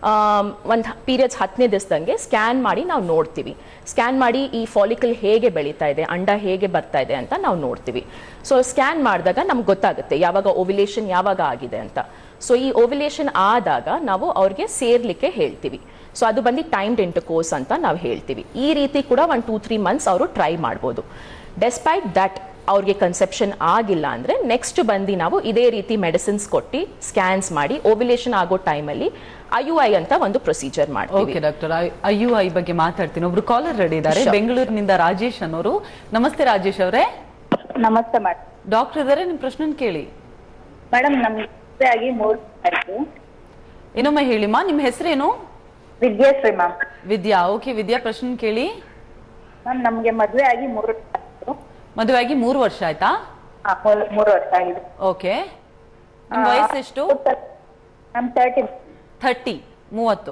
ಒಂದು ಪೀರಿಯಡ್ಸ್ ಹತ್ತನೇ ದಿವಸದಂಗೆ ಸ್ಕ್ಯಾನ್ ಮಾಡಿ ನಾವು ನೋಡ್ತೀವಿ ಸ್ಕ್ಯಾನ್ ಮಾಡಿ ಈ ಫಾಲಿಕಲ್ ಹೇಗೆ ಬೆಳೀತಾ ಇದೆ ಅಂಡ ಹೇಗೆ ಬರ್ತಾ ಇದೆ ಅಂತ ನಾವು ನೋಡ್ತೀವಿ ಸೊ ಸ್ಕ್ಯಾನ್ ಮಾಡಿದಾಗ ನಮ್ಗೆ ಗೊತ್ತಾಗುತ್ತೆ ಯಾವಾಗ ಓವ್ಯುಲೇಷನ್ ಯಾವಾಗ ಆಗಿದೆ ಅಂತ ಸೊ ಈ ಓವ್ಯುಲೇಷನ್ ಆದಾಗ ನಾವು ಅವ್ರಿಗೆ ಸೇರ್ಲಿಕ್ಕೆ ಹೇಳ್ತೀವಿ ಸೊ ಅದು ಬಂದು ಟೈಮ್ಡ್ ಇಂಟು ಕೋರ್ಸ್ ಅಂತ ನಾವು ಹೇಳ್ತೀವಿ ಈ ರೀತಿ ಕೂಡ ಒಂದು ಟೂ ತ್ರೀ ಮಂತ್ಸ್ ಅವರು ಟ್ರೈ ಮಾಡ್ಬೋದು ಡೆಸ್ಪೈಟ್ ದಟ್ ಅವ್ರಿಗೆ ಕನ್ಸೆಪ್ಷನ್ ಆಗಿಲ್ಲ ಅಂದ್ರೆ ನೆಕ್ಸ್ಟ್ ಬಂದು ನಾವು ಇದೇ ರೀತಿ ಮೆಡಿಸಿನ್ಸ್ ಕೊಟ್ಟು ಸ್ಕ್ಯಾನ್ಸ್ ಮಾಡಿ ಓವ್ಯುಲೇಷನ್ ಆಗೋ ಟೈಮಲ್ಲಿ ಐ ಯು ಐ ಅಂತ ಒಂದು ಪ್ರೊಸೀಜರ್ ಮಾಡ್ತೀವಿ okay doctor I U I ಬಗ್ಗೆ ಮಾತಾಡ್ತೀನಿ ಒಬ್ರು ಕಾಲರ್ ರೆಡಿ ಇದ್ದಾರೆ Sure. ಬೆಂಗಳೂರಿನಿಂದ ರಾಜೇಶ್ ಅನ್ನೋರು ನಮಸ್ತೆ ರಾಜೇಶ್ ಅವರೇ ನಮಸ್ತೆ ಮೇಡಮ್ ಡಾಕ್ಟರ್ ಇದಾರೆ ನಿಮ್ ಪ್ರಶ್ನೆ ಕೇಳಿ ಮೇಡಮ್ ನಮ್ಗೆ ಮದುವೆ ಆಗಿ ಮೂರು ಆಯ್ತು ಇನ್ನೊಮ್ಮೆ ಹೇಳಿಮ್ಮ ನಿಮ್ ಹೆಸರೇನು ವಿದ್ಯಾಶ್ರೀ ಮ್ಯಾಮ್ ವಿದ್ಯಾ ಓಕೆ ವಿದ್ಯಾ ಪ್ರಶ್ನೆ ಕೇಳಿ ಮ್ಯಾಮ್ ನಮ್ಗೆ ಮದುವೆ ಆಗಿ ಮೂರು ವರ್ಷ ಆಯ್ತು ಮದುವೆಯಾಗಿ ಮೂರು ವರ್ಷ ಆಯ್ತಾ ಹಾ, ಮೂರು- ಮೂರು ವರ್ಷ ಆಗಿದೆ ಓಕೆ ನಿಮ್ ವಯಸ್ಸೆಷ್ಟು ಮ್ಯಾಮ್ ತರ್ಟಿ ಥರ್ಟಿ ಮೂವತ್ತು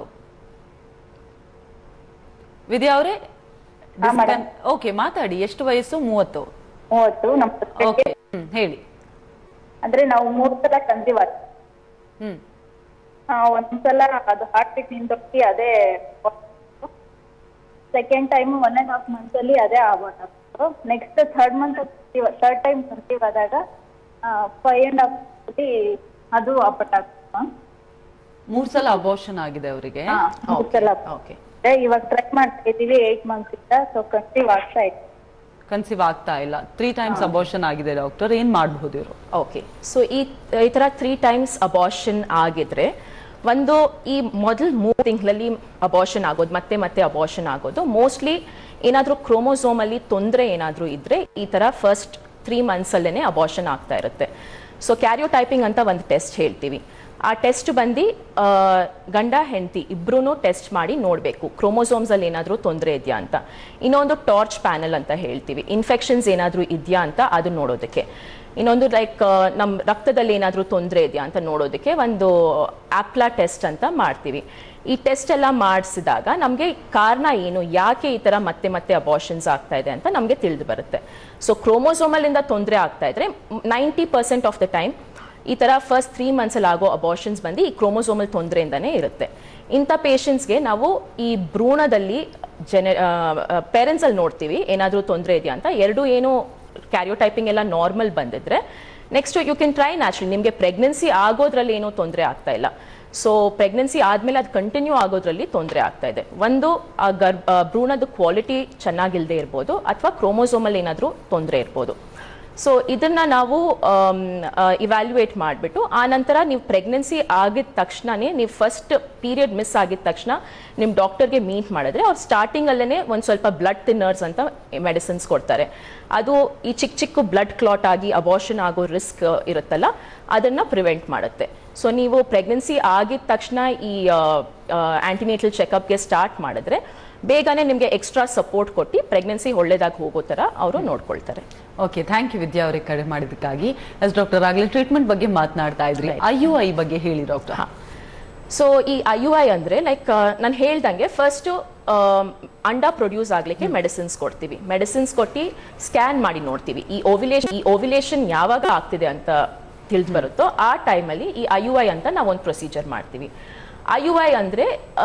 ವಿದ್ಯಾ ಅವರೇ ಹಾ, madam. ಓಕೆ ಮಾತಾಡಿ ಎಷ್ಟು ವಯಸ್ಸು ಮೂವತ್ತು ಮೂವತ್ತು ನಮ್ಮ ಓಕೆ ಹ್ಮ್ ಹೇಳಿ ಅಂದ್ರೆ ನಾವು ಮೂರು ಸಲ ಕನ್ಸೀವ್ ಆಯ್ತು ಹ್ಮ್ ಒಂದ್ಸಲ ಅದು ಹಾರ್ಟ್ ಬೀಟ್ ನಿಂತೋಗಿ ಅದೇ second time one and half month ಅಲ್ಲಿ ಅದೇ ಆಗ್ಬಿಟ್ಟು next third month third time conceive ಆದಾಗ ಫೈವ್ ಅಂಡ್ ಹಾಫ್ ಅದು ಆಗ್ಬಿಟ್ಟಾಗ್ತು ಮೂರ್ ಸಲ ಅಬೋಷನ್ ಆಗಿದೆ ಅವರಿಗೆ ಹಾ ಮೂರ್ ಸಲ ಓಕೆ ಏ, ಇವಾಗ ಟ್ರೈ ಮಾಡ್ತಾ ಇದೀವಿ ಏಟ್ ಮಂತ್ಸ್ ಇಂದ ಸೊ ಕನ್ಸೀವ್ ಆಗ್ತಾ ಇದೆ ಕನ್ಸೀವ್ ಆಗ್ತಾ ಇಲ್ಲ ತ್ರೀ ಟೈಮ್ಸ್ ಅಬೋಷನ್ ಆಗಿದೆ ಡಾಕ್ಟರ್ ಏನ್ ಮಾಡಬಹುದು ಇವರು ಓಕೆ ಸೊ ಈ ಈ ಥರ ತ್ರೀ ಟೈಮ್ಸ್ ಅಬಾರ್ಷನ್ ಆಗಿದ್ರೆ ಒಂದು ಈ ಮೊದಲು ಮೂರು ತಿಂಗಳಲ್ಲಿ ಅಬಾರ್ಷನ್ ಆಗೋದು ಮತ್ತೆ ಮತ್ತೆ ಅಬಾರ್ಷನ್ ಆಗೋದು ಮೋಸ್ಟ್ಲಿ ಏನಾದರೂ ಕ್ರೋಮೋಸೋಮಲ್ಲಿ ತೊಂದರೆ ಏನಾದರೂ ಇದ್ರೆ ಈ ಥರ ಫಸ್ಟ್ ತ್ರೀ ಮಂತ್ಸಲ್ಲೇ ಅಬಾರ್ಷನ್ ಆಗ್ತಾ ಇರುತ್ತೆ ಸೊ ಕ್ಯಾರಿಯೋಟೈಪಿಂಗ್ ಅಂತ ಒಂದು ಟೆಸ್ಟ್ ಹೇಳ್ತೀವಿ ಆ ಟೆಸ್ಟ್ ಬಂದು ಆ, ಗಂಡ ಹೆಂಡತಿ ಇಬ್ರು ಟೆಸ್ಟ್ ಮಾಡಿ ನೋಡಬೇಕು ಕ್ರೋಮೋಸೋಮ್ಸಲ್ಲಿ ಏನಾದರೂ ತೊಂದರೆ ಇದೆಯಾ ಅಂತ ಇನ್ನೊಂದು ಟಾರ್ಚ್ ಪ್ಯಾನಲ್ ಅಂತ ಹೇಳ್ತೀವಿ ಇನ್ಫೆಕ್ಷನ್ಸ್ ಏನಾದರೂ ಇದೆಯಾ ಅಂತ ಅದು ನೋಡೋದಕ್ಕೆ ಇನ್ನೊಂದು ಲೈಕ್ ನಮ್ಮ ರಕ್ತದಲ್ಲಿ ಏನಾದರೂ ತೊಂದರೆ ಇದೆಯಾ ಅಂತ ನೋಡೋದಕ್ಕೆ ಒಂದು ಆಪ್ಲಾ ಟೆಸ್ಟ್ ಅಂತ ಮಾಡ್ತೀವಿ ಈ ಟೆಸ್ಟ್ ಎಲ್ಲ ಮಾಡಿಸಿದಾಗ ನಮಗೆ ಕಾರಣ ಏನು ಯಾಕೆ ಈ ಥರ ಮತ್ತೆ ಮತ್ತೆ ಅಬಾರ್ಷನ್ಸ್ ಆಗ್ತಾ ಇದೆ ಅಂತ ನಮಗೆ ತಿಳಿದು ಬರುತ್ತೆ ಸೊ ಕ್ರೋಮೋಸೋಮಲ್ಲಿಂದ ತೊಂದರೆ ಆಗ್ತಾ ಇದ್ರೆ ninety percent of the time ಈ ಥರ ಫಸ್ಟ್ ತ್ರೀ ಮಂತ್ಸಲ್ಲಿ ಆಗೋ ಅಬಾರ್ಷನ್ಸ್ ಬಂದು ಈ ಕ್ರೋಮೋಸೋಮಲ್ ತೊಂದರೆಯಿಂದನೇ ಇರುತ್ತೆ ಇಂಥ ಪೇಷಂಟ್ಸ್ಗೆ ನಾವು ಈ ಭ್ರೂಣದಲ್ಲಿ ಜನ ಪೇರೆಂಟ್ಸಲ್ಲಿ ನೋಡ್ತೀವಿ ಏನಾದರೂ ತೊಂದರೆ ಇದೆಯಾ ಅಂತ ಎರಡು ಏನು ಕ್ಯಾರಿಯೋಟೈಪಿಂಗ್ ಎಲ್ಲ ನಾರ್ಮಲ್ ಬಂದಿದ್ರೆ next you can try natural ನಿಮಗೆ ಪ್ರೆಗ್ನೆನ್ಸಿ ಆಗೋದ್ರಲ್ಲಿ ಏನೂ ತೊಂದರೆ ಆಗ್ತಾ ಇಲ್ಲ ಸೊ ಪ್ರೆಗ್ನೆನ್ಸಿ ಆದಮೇಲೆ ಅದು ಕಂಟಿನ್ಯೂ ಆಗೋದ್ರಲ್ಲಿ ತೊಂದರೆ ಆಗ್ತಾ ಇದೆ ಒಂದು ಆ ಗರ್ಭ ಆ ಭ್ರೂಣದ ಕ್ವಾಲಿಟಿ ಚೆನ್ನಾಗಿಲ್ಲದೆ ಇರ್ಬೋದು ಅಥವಾ ಕ್ರೋಮೋಸೋಮಲ್ಲಿ ಏನಾದರೂ ತೊಂದರೆ ಇರ್ಬೋದು ಸೊ ಇದನ್ನ ನಾವು ಇವ್ಯಾಲ್ಯೂಯೇಟ್ ಮಾಡಿಬಿಟ್ಟು ಆ ನಂತರ ನೀವು ಪ್ರೆಗ್ನೆನ್ಸಿ ಆಗಿದ ತಕ್ಷಣನೇ ನೀವು ಫಸ್ಟ್ ಪೀರಿಯಡ್ ಮಿಸ್ ಆಗಿದ ತಕ್ಷಣ ನಿಮ್ಮ ಡಾಕ್ಟರ್ಗೆ ಮೀಟ್ ಮಾಡಿದ್ರೆ ಅವ್ರು ಸ್ಟಾರ್ಟಿಂಗಲ್ಲೇ ಒಂದು ಸ್ವಲ್ಪ ಬ್ಲಡ್ ಥಿನ್ನರ್ಸ್ ಅಂತ ಮೆಡಿಸಿನ್ಸ್ ಕೊಡ್ತಾರೆ ಅದು ಈ ಚಿಕ್ಕ ಚಿಕ್ಕ ಬ್ಲಡ್ ಕ್ಲಾಟ್ ಆಗಿ ಅಬಾರ್ಷನ್ ಆಗೋ ರಿಸ್ಕ್ ಇರುತ್ತಲ್ಲ ಅದನ್ನ ಪ್ರಿವೆಂಟ್ ಮಾಡುತ್ತೆ ಸೊ ನೀವು ಪ್ರೆಗ್ನೆನ್ಸಿ ಆಗಿದ ತಕ್ಷಣ ಈ ಆಂಟಿನೇಟಲ್ ಚೆಕಪ್ಗೆ ಸ್ಟಾರ್ಟ್ ಮಾಡಿದ್ರೆ ಬೇಗನೆ ನಿಮಗೆ ಎಕ್ಸ್ಟ್ರಾ ಸಪೋರ್ಟ್ ಕೊಟ್ಟು ಪ್ರೆಗ್ನೆನ್ಸಿ ಒಳ್ಳೇದಾಗಿ ಹೋಗೋ ಥರ ಅವರು ನೋಡ್ಕೊಳ್ತಾರೆ ಓಕೆ ಥ್ಯಾಂಕ್ ಯು ವಿದ್ಯಾ ಅವರಿಗೆ ಕರೆ ಮಾಡಿದ್ದಕ್ಕಾಗಿ ಎಸ್ ಡಾಕ್ಟರ್ ಆಗಲೇ ಟ್ರೀಟ್ಮೆಂಟ್ ಬಗ್ಗೆ ಮಾತನಾಡ್ತಾ ಇದ್ರಿ ಐ ಯು ಐ ಬಗ್ಗೆ ಹೇಳಿ ಡಾಕ್ಟರ್ ಸೊ ಈ ಐ ಯು ಐ ಅಂದರೆ ಲೈಕ್ ನಾನು ಹೇಳ್ದಂಗೆ ಫಸ್ಟು ಅಂಡ ಪ್ರೊಡ್ಯೂಸ್ ಆಗಲಿಕ್ಕೆ ಮೆಡಿಸಿನ್ಸ್ ಕೊಡ್ತೀವಿ ಮೆಡಿಸಿನ್ಸ್ ಕೊಟ್ಟು ಸ್ಕ್ಯಾನ್ ಮಾಡಿ ನೋಡ್ತೀವಿ ಈ ಓವಿಲೇಷನ್ ಈ ಓವಿಲೇಷನ್ ಯಾವಾಗ ಆಗ್ತಿದೆ ಅಂತ ತಿಳಿದು ಬರುತ್ತೋ ಆ ಟೈಮಲ್ಲಿ ಈ ಐ ಯು ಐ ಅಂತ ನಾವು ಒಂದು ಪ್ರೊಸೀಜರ್ ಮಾಡ್ತೀವಿ ಐ ಯು ಐ ಅಂದರೆ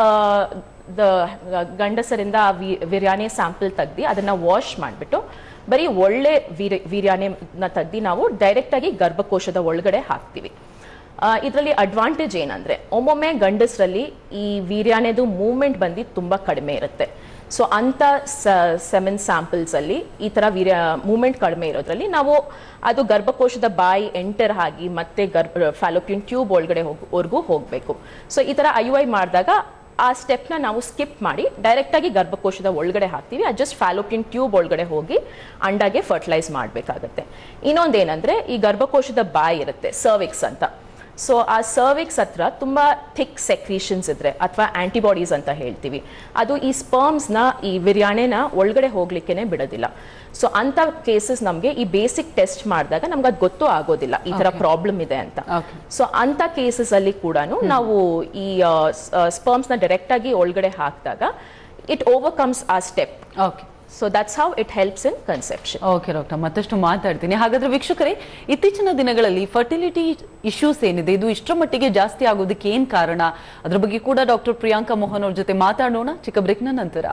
ದ ಗಂಡಸರಿಂದ ಆ ವಿ ವಿರ್ಯಾನೆ ಸ್ಯಾಂಪಲ್ ತೆಗ್ದು ಅದನ್ನ ವಾಶ್ ಮಾಡಿಬಿಟ್ಟು ಬರೀ ಒಳ್ಳೆ ವೀರ್ಯ ವೀರ್ಯಾನೆನ ತೆಗ್ದು ನಾವು ಡೈರೆಕ್ಟಾಗಿ ಗರ್ಭಕೋಶದ ಒಳಗಡೆ ಹಾಕ್ತೀವಿ ಇದರಲ್ಲಿ ಅಡ್ವಾಂಟೇಜ್ ಏನಂದ್ರೆ ಒಮ್ಮೊಮ್ಮೆ ಗಂಡಸರಲ್ಲಿ ಈ ವೀರ್ಯಾನೆದು ಮೂವ್ಮೆಂಟ್ ಬಂದು ತುಂಬಾ ಕಡಿಮೆ ಇರುತ್ತೆ ಸೊ ಅಂಥ ಸೆವೆನ್ ಸ್ಯಾಂಪಲ್ಸ್ ಅಲ್ಲಿ ಈ ತರ ವೀರ್ಯ ಮೂವ್ಮೆಂಟ್ ಕಡಿಮೆ ಇರೋದ್ರಲ್ಲಿ ನಾವು ಅದು ಗರ್ಭಕೋಶದ ಬಾಯಿ ಎಂಟರ್ ಆಗಿ ಮತ್ತೆ ಗರ್ಭ ಫ್ಯಾಲೋಪಿಯನ್ ಟ್ಯೂಬ್ ಒಳಗಡೆ ಹೋಗ್ವರೆಗೂ ಹೋಗಬೇಕು ಸೊ ಈ ತರ ಐ ಐ ಮಾಡಿದಾಗ ಆ ಸ್ಟೆಪ್ನ ನಾವು ಸ್ಕಿಪ್ ಮಾಡಿ ಡೈರೆಕ್ಟ್ ಆಗಿ ಗರ್ಭಕೋಶದ ಒಳಗಡೆ ಹಾಕ್ತೀವಿ ಅದು ಜಸ್ಟ್ ಫ್ಯಾಲೋಪಿಯನ್ ಟ್ಯೂಬ್ ಒಳಗಡೆ ಹೋಗಿ ಅಂಡಾಗೆ ಫರ್ಟಿಲೈಸ್ ಮಾಡಬೇಕಾಗತ್ತೆ ಇನ್ನೊಂದೇನಂದ್ರೆ ಈ ಗರ್ಭಕೋಶದ ಬಾಯಿ ಇರುತ್ತೆ ಸರ್ವಿಕ್ಸ್ ಅಂತ ಸೊ ಆ ಸರ್ವಿಕ್ಸ್ ಹತ್ರ ತುಂಬಾ ಥಿಕ್ ಸೆಕ್ರೀಷನ್ಸ್ ಇದ್ರೆ ಅಥವಾ ಆಂಟಿಬಾಡೀಸ್ ಅಂತ ಹೇಳ್ತೀವಿ ಅದು ಈ ಸ್ಪರ್ಮ್ಸ್ನ ಈ ವಿರ್ಯಾಣೆನ ಒಳಗಡೆ ಹೋಗ್ಲಿಕ್ಕೇನೆ ಬಿಡೋದಿಲ್ಲ ಸೊ ಅಂತ ಕೇಸಸ್ ನಮಗೆ ಈ ಬೇಸಿಕ್ ಟೆಸ್ಟ್ ಮಾಡಿದಾಗ ನಮ್ಗೆ ಅದು ಗೊತ್ತೂ ಆಗೋದಿಲ್ಲ ಈ ತರ ಪ್ರಾಬ್ಲಮ್ ಇದೆ ಅಂತ Okay. ಸೊ ಅಂತ ಕೇಸಸ್ ಅಲ್ಲಿ ಕೂಡ ನಾವು ಈ ಸ್ಪರ್ಮ್ಸ್ ನ ಡೈರೆಕ್ಟ್ ಆಗಿ ಒಳಗಡೆ ಹಾಕಿದಾಗ it overcomes a step okay so that's how it helps in conception okay doctor ಮತ್ತಷ್ಟು ಮಾತಾಡ್ತೀನಿ ಹಾಗಾದ್ರೆ ವೀಕ್ಷಕರೇ ಇತ್ತೀಚಿನ ದಿನಗಳಲ್ಲಿ ಫರ್ಟಿಲಿಟಿ ಇಶ್ಯೂಸ್ ಏನಿದೆ ಇದು ಇಷ್ಟರ ಮಟ್ಟಿಗೆ ಜಾಸ್ತಿ ಆಗೋದಕ್ಕೆ ಏನ್ ಕಾರಣ ಅದ್ರ ಬಗ್ಗೆ ಕೂಡ ಡಾಕ್ಟರ್ ಪ್ರಿಯಾಂಕಾ ಮೋಹನ್ ಅವ್ರ ಜೊತೆ ಮಾತಾಡೋಣ ಚಿಕ್ಕ ಬ್ರೇಕ್ನ ನಂತರ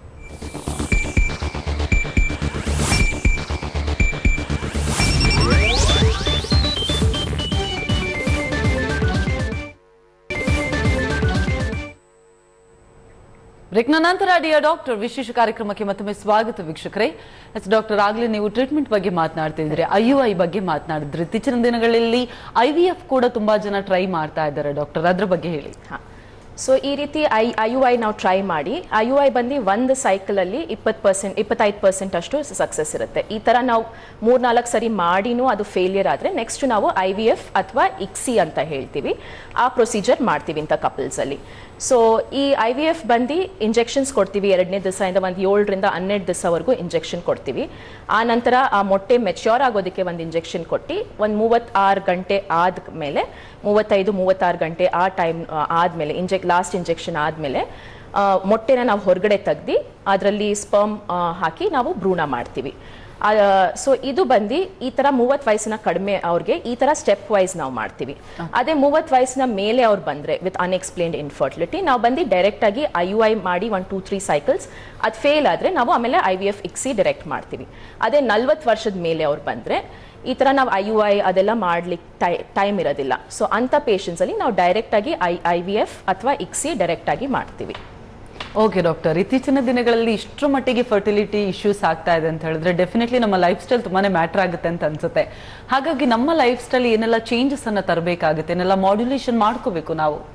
ಬ್ರೇಕ್ನ ನಂತರ ಡಿಯರ್ ಡಾಕ್ಟರ್ ವಿಶೇಷ ಕಾರ್ಯಕ್ರಮಕ್ಕೆ ಮತ್ತೊಮ್ಮೆ ಸ್ವಾಗತ ವೀಕ್ಷಕರೇ ಎಸ್ ಡಾಕ್ಟರ್ ಆಗ್ಲೇ ನೀವು ಟ್ರೀಟ್ಮೆಂಟ್ ಬಗ್ಗೆ ಮಾತನಾಡ್ತಿದ್ರೆ ಐ ಯು ಐ ಬಗ್ಗೆ ಮಾತನಾಡಿದ್ರೆ ಇತ್ತೀಚಿನ ದಿನಗಳಲ್ಲಿ ಐ ವಿ ಎಫ್ ಕೂಡ ತುಂಬಾ ಜನ ಟ್ರೈ ಮಾಡ್ತಾ ಇದ್ದಾರೆ ಡಾಕ್ಟರ್ ಅದ್ರ ಬಗ್ಗೆ ಹೇಳಿ ಸೊ ಈ ರೀತಿ ಐ ಐ ಯು ಐ ನಾವು ಟ್ರೈ ಮಾಡಿ ಐ ಯು ಐ ಬಂದು ಒಂದು ಸೈಕಲಲ್ಲಿ ಇಪ್ಪತ್ತು ಪರ್ಸೆಂಟ್ ಇಪ್ಪತ್ತೈದು ಪರ್ಸೆಂಟ್ ಅಷ್ಟು ಸಕ್ಸಸ್ ಇರುತ್ತೆ ಈ ಥರ ನಾವು ಮೂರ್ನಾಲ್ಕು ಸರಿ ಮಾಡಿನೂ ಅದು ಫೇಲಿಯರ್ ಆದರೆ ನೆಕ್ಸ್ಟ್ ನಾವು ಐ ವಿ ಎಫ್ ಅಥವಾ ಇಕ್ಸಿ ಅಂತ ಹೇಳ್ತೀವಿ ಆ ಪ್ರೊಸೀಜರ್ ಮಾಡ್ತೀವಿ ಇಂಥ ಕಪಲ್ಸಲ್ಲಿ ಸೊ ಈ ಐ ವಿ ಎಫ್ ಬಂದು ಇಂಜೆಕ್ಷನ್ಸ್ ಕೊಡ್ತೀವಿ ಎರಡನೇ ದಿವಸದಿಂದ ಒಂದು ಏಳರಿಂದ ಹನ್ನೆರಡು ದಿವಸವರೆಗೂ ಇಂಜೆಕ್ಷನ್ ಕೊಡ್ತೀವಿ ಆ ನಂತರ ಆ ಮೊಟ್ಟೆ ಮೆಚ್ಯೂರ್ ಆಗೋದಕ್ಕೆ ಒಂದು ಇಂಜೆಕ್ಷನ್ ಕೊಟ್ಟು ಒಂದು ಮೂವತ್ತಾರು ಗಂಟೆ ಆದ ಮೇಲೆ ಮೂವತ್ತೈದು ಮೂವತ್ತಾರು ಗಂಟೆ ಆ ಟೈಮ್ ಆದಮೇಲೆ ಇಂಜೆಕ್ ಲಾಸ್ಟ್ ಇಂಜೆಕ್ಷನ್ ಆದಮೇಲೆ ಮೊಟ್ಟೆನ ನಾವು ಹೊರಗಡೆ ತೆಗ್ದು ಅದರಲ್ಲಿ ಸ್ಪರ್ಮ್ ಹಾಕಿ ನಾವು ಭ್ರೂಣ ಮಾಡ್ತೀವಿ ಸೊ ಇದು ಬಂದು ಈ ತರ ಮೂವತ್ತು ವಯಸ್ಸಿನ ಕಡಿಮೆ ಅವ್ರಿಗೆ ಈ ತರ ಸ್ಟೆಪ್ ವೈಸ್ ನಾವು ಮಾಡ್ತೀವಿ ಅದೇ ಮೂವತ್ತು ವಯಸ್ಸಿನ ಮೇಲೆ ಅವ್ರು ಬಂದ್ರೆ ವಿತ್ ಅನ್ಎಕ್ಸ್ಪ್ಲೇನ್ಡ್ ಇನ್ಫರ್ಟಿಲಿಟಿ ನಾವು ಬಂದು ಡೈರೆಕ್ಟ್ ಆಗಿ ಐ ಯು ಐ ಮಾಡಿ ಒನ್ ಟೂ ತ್ರೀ ಸೈಕಲ್ಸ್ ಅದು ಫೇಲ್ ಆದ್ರೆ ನಾವು ಆಮೇಲೆ I V F ICSI direct ಮಾಡ್ತೀವಿ ಅದೇ ನಲ್ವತ್ತು ವರ್ಷದ ಮೇಲೆ ಅವ್ರು ಬಂದ್ರೆ ಈ ತರ ನಾವು ಐ ಯು ಐ ಅದೆಲ್ಲ ಮಾಡ್ಲಿಕ್ಕೆ ಟೈಮ್ ಇರೋದಿಲ್ಲ ಸೊ ಅಂತ ಪೇಷನ್ಸ್ ಅಲ್ಲಿ ನಾವು ಡೈರೆಕ್ಟ್ ಆಗಿ ಐ ಐ ವಿ ಎಫ್ ಅಥವಾ ಇಕ್ಸಿ ಡೈರೆಕ್ಟ್ ಆಗಿ ಮಾಡ್ತೀವಿ ಓಕೆ ಡಾಕ್ಟರ್ ಇತ್ತೀಚಿನ ದಿನಗಳಲ್ಲಿ ಇಷ್ಟರ ಮಟ್ಟಿಗೆ ಫರ್ಟಿಲಿಟಿ ಇಶ್ಯೂಸ್ ಆಗ್ತಾ ಇದೆ ಅಂತ ಹೇಳಿದ್ರೆ ಡೆಫಿನೆಟ್ಲಿ ನಮ್ಮ ಲೈಫ್ ಸ್ಟೈಲ್ ತುಂಬಾನೇ ಮ್ಯಾಟರ್ ಆಗುತ್ತೆ ಅಂತ ಅನ್ಸುತ್ತೆ ಹಾಗಾಗಿ ನಮ್ಮ ಲೈಫ್ ಸ್ಟೈಲ್ ಏನೆಲ್ಲ ಚೇಂಜಸ್ ಅನ್ನ ತರಬೇಕಾಗುತ್ತೆ ಏನೆಲ್ಲ ಮಾಡ್ಯುಲೇಷನ್ ಮಾಡ್ಕೋಬೇಕು ನಾವು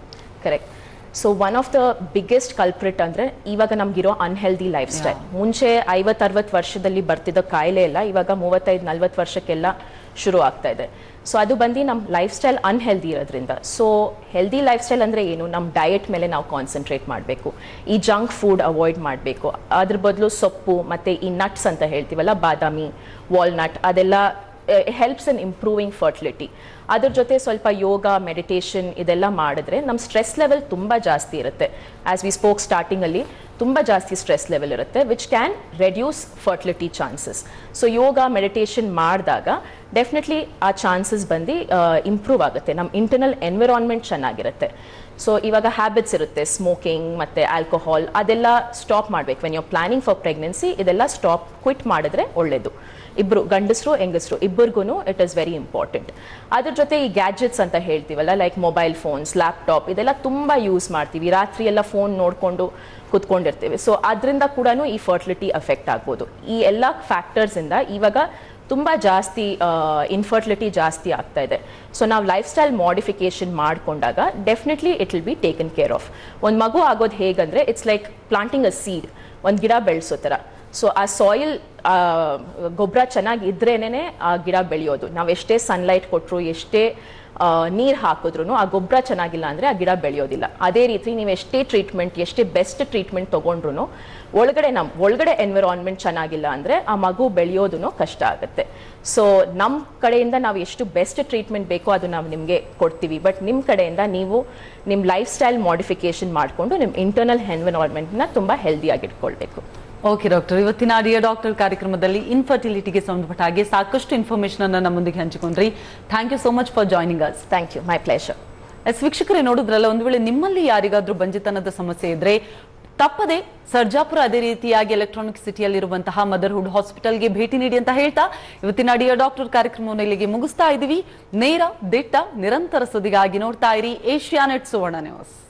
correct so one of the biggest culprit ಅಂದ್ರೆ ಇವಾಗ ನಮ್ಗಿರೋ ಅನ್ಹೆಲ್ದಿ ಲೈಫ್ ಸ್ಟೈಲ್ ಮುಂಚೆ ಐವತ್ ಅರವತ್ತು ವರ್ಷದಲ್ಲಿ ಬರ್ತಿದ್ದ ಕಾಯಿಲೆ ಎಲ್ಲ ಇವಾಗ ಮೂವತ್ತೈದು ನಲ್ವತ್ತು ವರ್ಷಕ್ಕೆಲ್ಲ ಶುರು ಆಗ್ತಾ ಇದೆ ಸೊ ಅದು ಬಂದು ನಮ್ಮ ಲೈಫ್ ಸ್ಟೈಲ್ ಅನ್ಹೆಲ್ದಿ ಇರೋದ್ರಿಂದ ಸೊ ಹೆಲ್ದಿ ಲೈಫ್ ಸ್ಟೈಲ್ ಅಂದರೆ ಏನು ನಮ್ಮ ಡಯಟ್ ಮೇಲೆ ನಾವು ಕಾನ್ಸಂಟ್ರೇಟ್ ಮಾಡಬೇಕು ಈ ಜಂಕ್ ಫುಡ್ ಅವಾಯ್ಡ್ ಮಾಡಬೇಕು ಅದ್ರ ಬದಲು ಸೊಪ್ಪು ಮತ್ತು ಈ ನಟ್ಸ್ ಅಂತ ಹೇಳ್ತೀವಲ್ಲ ಬಾದಾಮಿ ವಾಲ್ನಟ್ ಅದೆಲ್ಲ ಹೆಲ್ಪ್ಸ್ ಇನ್ ಇಂಪ್ರೂವಿಂಗ್ ಫರ್ಟಿಲಿಟಿ ಅದ್ರ ಜೊತೆ ಸ್ವಲ್ಪ ಯೋಗ ಮೆಡಿಟೇಷನ್ ಇದೆಲ್ಲ ಮಾಡಿದ್ರೆ ನಮ್ಮ ಸ್ಟ್ರೆಸ್ ಲೆವೆಲ್ ತುಂಬ ಜಾಸ್ತಿ ಇರುತ್ತೆ ಆಸ್ ವಿ ಸ್ಪೋಕ್ ಸ್ಟಾರ್ಟಿಂಗಲ್ಲಿ ತುಂಬ ಜಾಸ್ತಿ ಸ್ಟ್ರೆಸ್ ಲೆವೆಲ್ ಇರುತ್ತೆ which can reduce fertility chances so yoga meditation ಮಾಡಿದಾಗ ಡೆಫಿನೆಟ್ಲಿ ಆ ಚಾನ್ಸಸ್ ಬಂದು ಇಂಪ್ರೂವ್ ಆಗುತ್ತೆ ನಮ್ಮ ಇಂಟರ್ನಲ್ ಎನ್ವಿರಾನ್ಮೆಂಟ್ ಚೆನ್ನಾಗಿರುತ್ತೆ ಸೊ ಇವಾಗ ಹ್ಯಾಬಿಟ್ಸ್ ಇರುತ್ತೆ ಸ್ಮೋಕಿಂಗ್ ಮತ್ತು ಆಲ್ಕೋಹಾಲ್ ಅದೆಲ್ಲ ಸ್ಟಾಪ್ ಮಾಡಬೇಕು when you planning for pregnancy ಇದೆಲ್ಲ ಸ್ಟಾಪ್ ಕ್ವಿಟ್ ಮಾಡಿದ್ರೆ ಒಳ್ಳೆಯದು ಇಬ್ರು ಗಂಡಸರು ಹೆಂಗಸರು ಇಬ್ಬರಿಗೂ ಇಟ್ ಇಸ್ ವೆರಿ ಇಂಪಾರ್ಟೆಂಟ್ ಅದ್ರ ಜೊತೆ ಈ ಗ್ಯಾಜೆಟ್ಸ್ ಅಂತ ಹೇಳ್ತೀವಲ್ಲ ಲೈಕ್ ಮೊಬೈಲ್ ಫೋನ್ಸ್ ಲ್ಯಾಪ್ಟಾಪ್ ಇದೆಲ್ಲ ತುಂಬ ಯೂಸ್ ಮಾಡ್ತೀವಿ ರಾತ್ರಿ ಎಲ್ಲ ಫೋನ್ ನೋಡಿಕೊಂಡು ಕುತ್ಕೊಂಡಿರ್ತೀವಿ ಸೊ ಅದರಿಂದ ಕೂಡ ಈ ಫರ್ಟಿಲಿಟಿ ಅಫೆಕ್ಟ್ ಆಗ್ಬೋದು ಈ ಎಲ್ಲ ಫ್ಯಾಕ್ಟರ್ಸಿಂದ ಇವಾಗ ತುಂಬ ಜಾಸ್ತಿ ಇನ್ಫರ್ಟಿಲಿಟಿ ಜಾಸ್ತಿ ಆಗ್ತಾ ಇದೆ ಸೊ ನಾವು ಲೈಫ್ ಸ್ಟೈಲ್ ಮಾಡಿಫಿಕೇಶನ್ ಮಾಡಿಕೊಂಡಾಗ definitely it will be taken care of ಒಂದು ಮಗು ಆಗೋದು ಹೇಗಂದ್ರೆ it's like planting a seed ಒಂದು ಗಿಡ ಬೆಳೆಸೋ ಥರ ಸೊ ಆ ಸಾಯಿಲ್ ಗೊಬ್ಬರ ಚೆನ್ನಾಗಿ ಇದ್ರೇನೆ ಆ ಗಿಡ ಬೆಳೆಯೋದು ನಾವು ಎಷ್ಟೇ ಸನ್ಲೈಟ್ ಕೊಟ್ಟರು ಎಷ್ಟೇ ನೀರು ಹಾಕಿದ್ರು ಆ ಗೊಬ್ಬರ ಚೆನ್ನಾಗಿಲ್ಲ ಅಂದರೆ ಆ ಗಿಡ ಬೆಳೆಯೋದಿಲ್ಲ ಅದೇ ರೀತಿ ನೀವು ಎಷ್ಟೇ ಟ್ರೀಟ್ಮೆಂಟ್ ಎಷ್ಟೇ ಬೆಸ್ಟ್ ಟ್ರೀಟ್ಮೆಂಟ್ ತೊಗೊಂಡ್ರು ಒಳಗಡೆ ನಮ್ಮ ಒಳಗಡೆ ಎನ್ವಿರಾನ್ಮೆಂಟ್ ಚೆನ್ನಾಗಿಲ್ಲ ಅಂದರೆ ಆ ಮಗು ಬೆಳೆಯೋದು ಕಷ್ಟ ಆಗುತ್ತೆ ಸೊ ನಮ್ಮ ಕಡೆಯಿಂದ ನಾವು ಎಷ್ಟು ಬೆಸ್ಟ್ ಟ್ರೀಟ್ಮೆಂಟ್ ಬೇಕೋ ಅದು ನಾವು ನಿಮಗೆ ಕೊಡ್ತೀವಿ ಬಟ್ ನಿಮ್ಮ ಕಡೆಯಿಂದ ನೀವು ನಿಮ್ಮ ಲೈಫ್ ಸ್ಟೈಲ್ ಮಾಡಿಫಿಕೇಶನ್ ಮಾಡಿಕೊಂಡು ನಿಮ್ಮ ಇಂಟರ್ನಲ್ ಎನ್ವಿರಾನ್ಮೆಂಟ್ನ ತುಂಬ ಹೆಲ್ದಿಯಾಗಿ ಇಟ್ಕೊಳ್ಬೇಕು ಓಕೆ ಡಾಕ್ಟರ್ ಇವತ್ತಿನ ಡಿಯರ್ ಡಾಕ್ಟರ್ ಕಾರ್ಯಕ್ರಮದಲ್ಲಿ ಇನ್ಫರ್ಟಿಲಿಟಿಗೆ ಸಂಬಂಧಪಟ್ಟ ಹಾಗೆ ಸಾಕಷ್ಟು ಇನ್ಫಾರ್ಮೇಶನ್ ಅನ್ನ ನಮ್ಮೊಂದಿಗೆ ಹಂಚಿಕೊಂಡ್ರಿ thank you so much for joining us thank you my pleasure ಎಸ್ ವೀಕ್ಷಕರೇ ನೋಡಿದ್ರಲ್ಲ ಒಂದು ವೇಳೆ ನಿಮ್ಮಲ್ಲಿ ಯಾರಿಗಾದ್ರೂ ಬಂಜಿತನದ ಸಮಸ್ಯೆ ಇದ್ರೆ ತಪ್ಪದೆ ಸರ್ಜಾಪುರ ಅದೇ ರೀತಿಯಾಗಿ ಎಲೆಕ್ಟ್ರಾನಿಕ್ ಸಿಟಿಯಲ್ಲಿರುವಂತಹ ಮದರ್ಹುಡ್ ಹಾಸ್ಪಿಟಲ್ಗೆ ಭೇಟಿ ನೀಡಿ ಅಂತ ಹೇಳ್ತಾ ಇವತ್ತಿನ ಡಿಯರ್ ಡಾಕ್ಟರ್ ಕಾರ್ಯಕ್ರಮವನ್ನು ಇಲ್ಲಿಗೆ ಮುಗಿಸ್ತಾ ಇದ್ದೀವಿ ನೇರ ದಿಟ್ಟ ನಿರಂತರ ಸುದ್ದಿಗಾಗಿ ನೋಡ್ತಾ ಇರಿ ಏಷ್ಯಾನೆಟ್ ಸುವರ್ಣ ನ್ಯೂಸ್